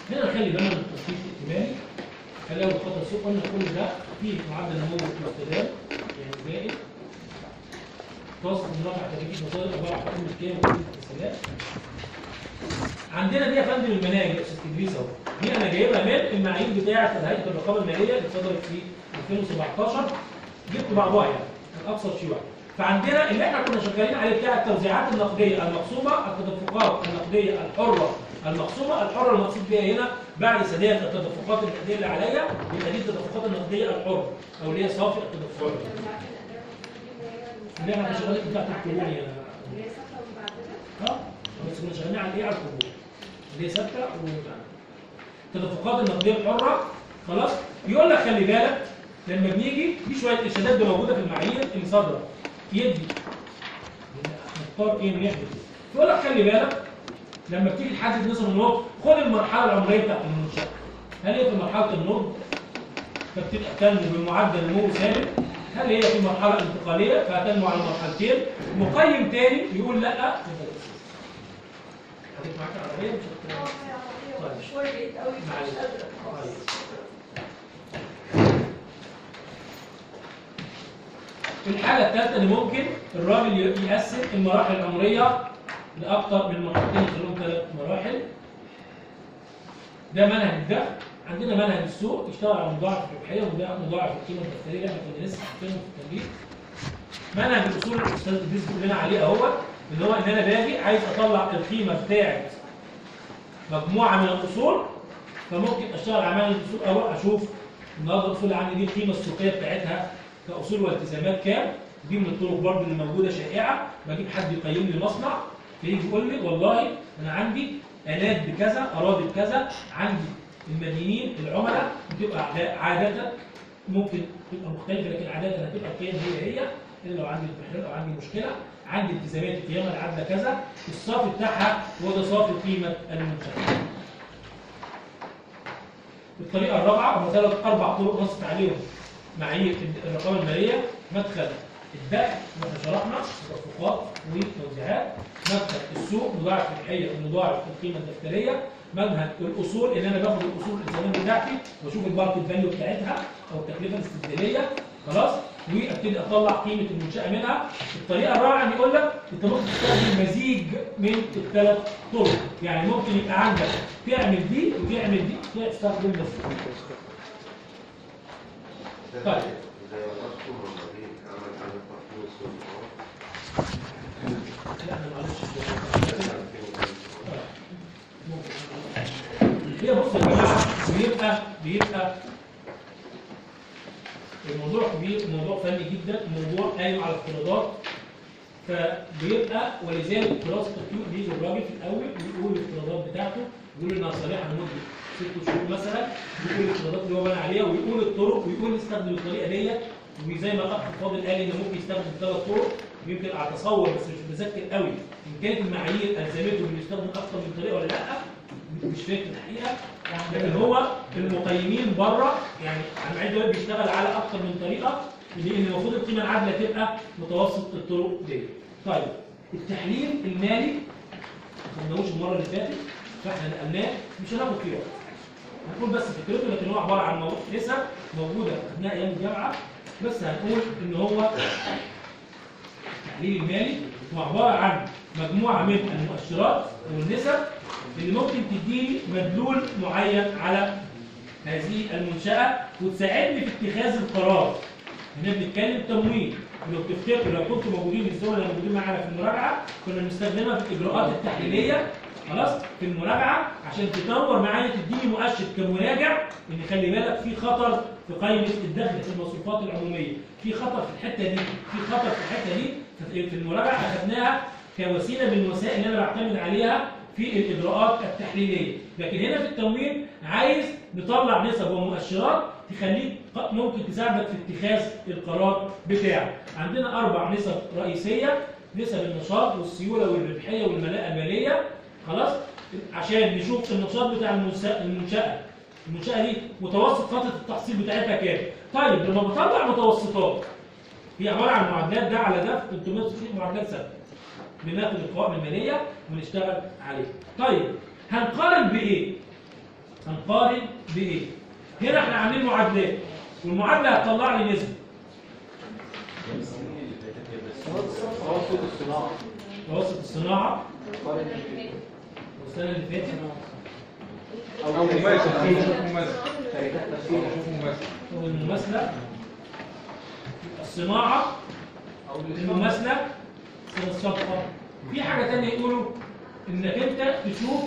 هنا نخلي بالنا من التصنيف الائتماني هنلاقي الخطر السوق قلنا كل ده فيه معدل نمو مستدام يعني زائد توسط مرافع تجديد مصادر عباره عن قيمه كام وقيمه الحسابات عندنا دي يا فندم المناهج يا استاذ تدريس اهو دي انا جايبها من المعايير بتاعه هيئه الرقابه الماليه اللي صدرت في 2017 جبت بعضها يعني الاكثر شيوعا فعندنا اللي احنا كنا شغالين عليه بتاع التوزيعات النقديه المقسومه التدفقات النقديه الحره المقسومه الحره المقصود بها هنا بعد سداد التدفقات النقديه اللي عليا يبقى دي التدفقات النقديه الحره او اللي هي صافي التدفقات اللي احنا كنا شغالين بتاعت الكورونا يعني اه بس كنا شغالين على ايه على القبول اللي هي ثابته ومتعامله التدفقات النقديه الحره خلاص يقول لك خلي بالك لما بنيجي في شويه ارشادات موجوده في المعايير اللي صادره يدي نختار ايه ونعمل ايه يقول لك خلي بالك لما بتيجي تحدد نسب النضج خد المرحله العمريه بتاعت المنشاه هل هي في مرحله النضج فبتبقى تنمو بمعدل نمو ثابت هل هي في مرحله انتقاليه فهتنمو على مرحلتين مقيم تاني يقول لا يبقى الأساس. حضرتك معاك العربيه مش هت- معلش. طيب. في الحالة الثالثة اللي ممكن الراجل ي- يقسم المراحل العمرية لأكثر من مرحلتين يخليهم ثلاث مراحل ده منهج الدخل عندنا منهج السوق يشتغل على مضاعف الربحية وده مضاعف القيمة الدفترية اللي احنا كنا لسه حاطينه في التمرين منهج الأصول اللي الأستاذ إدريس بيقول لنا عليه أهوت اللي هو إن أنا باجي عايز أطلع القيمة بتاعت مجموعة من الأصول فممكن اشتغل على معنى الاصول او اشوف النهارده الاصول اللي عندي دي القيمه السوقيه بتاعتها كاصول والتزامات كام دي من الطرق برضه اللي موجوده شائعه بجيب حد يقيم لي مصنع فيجي يقول لي والله انا عندي الات بكذا اراضي بكذا عندي المدينين العملاء بتبقى عاد- عاده ممكن تبقى مختلفه لكن عاده هتبقى القيم هي هي الا لو عندي انتحار او عندي مشكله عندي التزامات القيمه العادله كذا الصافي بتاعها هو ده صافي قيمه المنشاه الطريقة الرابعة هم ثلاث أربع طرق نصت عليهم معايير الرقابة المالية مدخل الدخل احنا شرحنا تدفقات وتوزيعات مدخل السوق مضاعف الربحية ومضاعف القيمة الدفترية منهج الأصول إن أنا باخد الأصول الالتزامات بتاعتي وأشوف الماركت فاليو بتاعتها أو التكلفة الاستبدالية خلاص وابتدي اطلع قيمه المنشاه منها الطريقه الرابعه ان يقول لك انت ممكن تستخدم مزيج من الثلاث طرق يعني ممكن يبقى عندك تعمل دي وتعمل دي تستخدم بس طيب لا انا معلش هي بص يا جماعه بيبقى بيبقى الموضوع كبير موضوع فني جدا موضوع قايم على افتراضات فبيبقى ولذلك دراسه التطبيق بيجي الراجل في الاول ويقول الافتراضات بتاعته يقول انها صالحه لمده ست شهور مثلا يقول الافتراضات اللي هو بنى عليها ويقول الطرق ويقول نستخدم الطريقه ديت وزي ما الاخ فاضل قال ان ممكن يستخدم ثلاث طرق يمكن اتصور بس مش متذكر قوي ان كانت المعايير الزمته انه يستخدم اكثر من طريقه ولا لا مش فاكر الحقيقه لكن هو المقيمين بره يعني المعيد دلوقتي بيشتغل على اكثر من طريقه لان المفروض القيمه العادله تبقى متوسط الطرق دي. طيب التحليل المالي ما خدناهوش المره اللي فاتت فاحنا نقلناه مش هناخد فيه وقت. هنقول بس فكرته لكن هو عباره عن مو- نسب موجوده اثناء ايام الجامعه بس هنقول ان هو التحليل المالي هو عباره عن مجموعه من المؤشرات والنسب اللي ممكن تديني مدلول معين على هذه المنشأة وتساعدني في اتخاذ القرار. هنا بنتكلم تمويل ولو تفتكروا لو كنتوا موجودين الزملاء اللي موجودين معانا في المراجعة كنا بنستخدمها في الإجراءات التحليلية خلاص في المراجعة عشان تدور معايا تديني مؤشر كمراجع إن خلي بالك في خطر في قائمة الدخل في المصروفات العمومية، في خطر في الحتة دي، في خطر في الحتة دي في المراجعة أخذناها كوسيلة من الوسائل اللي أنا بعتمد عليها في الإجراءات التحليلية لكن هنا في التمويل عايز نطلع نسب ومؤشرات تخليك ق- ممكن تساعدك في اتخاذ القرار بتاعك عندنا أربع نسب رئيسية نسب النشاط والسيولة والربحية والملاءة المالية خلاص عشان نشوف النشاط بتاع المنشأة المنشأة المنشأة دي متوسط فترة التحصيل بتاعتها كام طيب لما بطلع متوسطات هي عبارة عن معادلات ده على ده في 360 معادلات ثابتة بناخد القوائم الماليه ونشتغل عليها. طيب هنقارن بايه؟ هنقارن بايه هنا احنا عاملين معادلات والمعادله هتطلع لي نسبه تواصل الصناعة متوسط الصناعه والسنه اللي فاتت أو مماثل شوف مماثل شركات تسويق شوف مماثل والمماثله الصناعه أو المماثله الصفقه في حاجه تانية يقولوا انك انت تشوف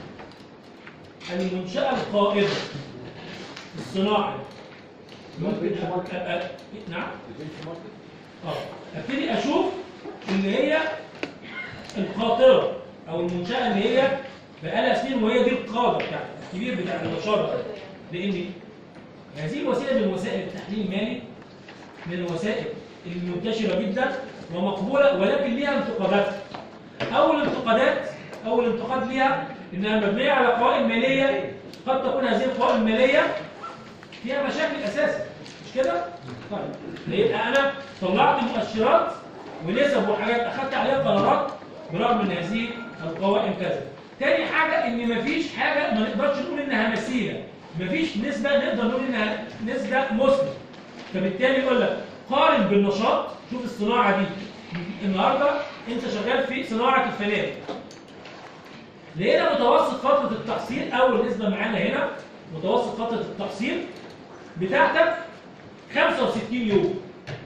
المنشاه القائده الصناعي ممكن أ- أ- أ- نعم اه ابتدي اشوف اللي هي القاطره او المنشاه اللي هي بقالها سنين وهي دي القاده بتاعت الكبير بتاع النشاط ده. لان هذه الوسيله من وسائل التحليل المالي من الوسائل المنتشره جدا ومقبوله ولكن ليها انتقادات اول انتقادات اول انتقاد ليها انها مبنيه على قوائم ماليه قد تكون هذه القوائم الماليه فيها مشاكل اساسا مش كده؟ طيب يبقى انا طلعت مؤشرات ونسب وحاجات اخدت عليها قرارات برغم من هذه القوائم كذا. تاني حاجه ان مفيش حاجه ما نقدرش نقول انها مثيله، مفيش نسبه نقدر نقول انها نسبه مثبت. فبالتالي يقول لك قارن بالنشاط شوف الصناعه دي النهارده انت شغال في صناعه الفنادق لقينا متوسط فتره التحصيل اول نسبه معانا هنا متوسط فتره التحصيل بتاعتك 65 يوم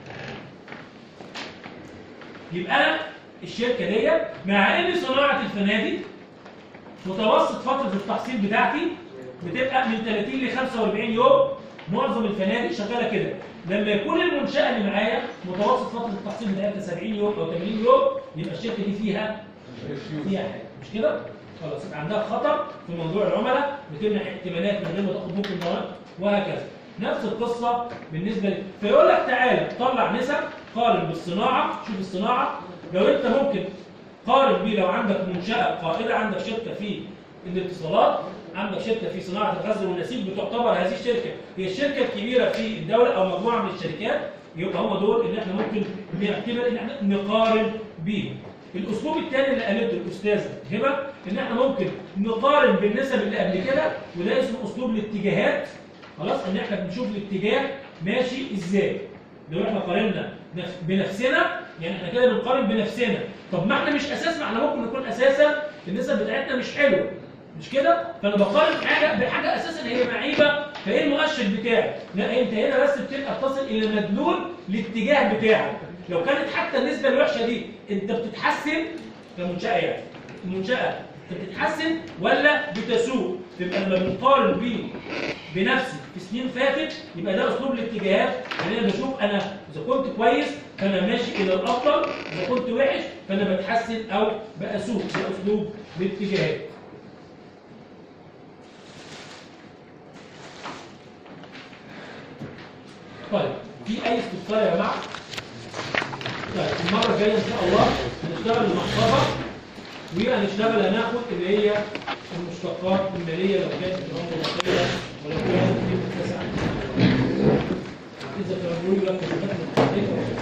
يبقى انا الشركه دي مع ان صناعه الفنادق متوسط فتره التحصيل بتاعتي بتبقى من 30 ل 45 يوم معظم الفنادق شغاله كده لما يكون المنشاه اللي معايا متوسط فتره التحصيل بتاعتها 70 يوم او 80 يوم يبقى الشركه دي فيها فيها حاجه مش كده؟ خلاص يبقى عندها خطر في موضوع العملاء بتمنح احتمالات من غير ما تاخد ممكن ضرائب وهكذا نفس القصه بالنسبه لي فيقول لك تعالى طلع نسب قارن بالصناعه شوف الصناعه لو انت ممكن قارن بيه لو عندك منشاه قائده عندك شركه في الاتصالات عندك شركه في صناعه الغزل والنسيج بتعتبر هذه الشركه هي الشركه الكبيره في الدوله او مجموعه من الشركات يبقى هم دول اللي احنا ممكن نعتبر ان احنا نقارن بيهم الاسلوب الثاني اللي قالته الاستاذه هبه ان احنا ممكن نقارن بالنسب اللي قبل كده وده اسمه اسلوب الاتجاهات خلاص ان احنا بنشوف الاتجاه ماشي ازاي لو احنا قارنا نف- بنفسنا يعني احنا كده بنقارن بنفسنا طب ما احنا مش اساس ما احنا ممكن نكون اساسا النسب بتاعتنا مش حلوه مش كده فانا بقارن حاجه بحاجه اساسا هي معيبه فايه المؤشر بتاعي لا انت هنا بس بتبقى تصل الى مدلول الاتجاه بتاعك لو كانت حتى النسبه الوحشه دي انت بتتحسن كمنشاه يعني المنشاه انت بتتحسن ولا بتسوء تبقى لما بنقارن بيه بنفسي في سنين فاتت يبقى ده اسلوب الاتجاهات ان انا بشوف انا اذا كنت كويس فانا ماشي الى الافضل اذا كنت وحش فانا بتحسن او باسوء ده اسلوب الاتجاهات طيب في اي استفسار يا جماعه طيب المره الجايه ان شاء الله هنشتغل المحفظه وهنشتغل هناخد اللي هي المشتقات الماليه لو كانت في العمر الوصيه ولو كانت في التسعه اذا كانوا بيقولوا لك الحاجات المختلفه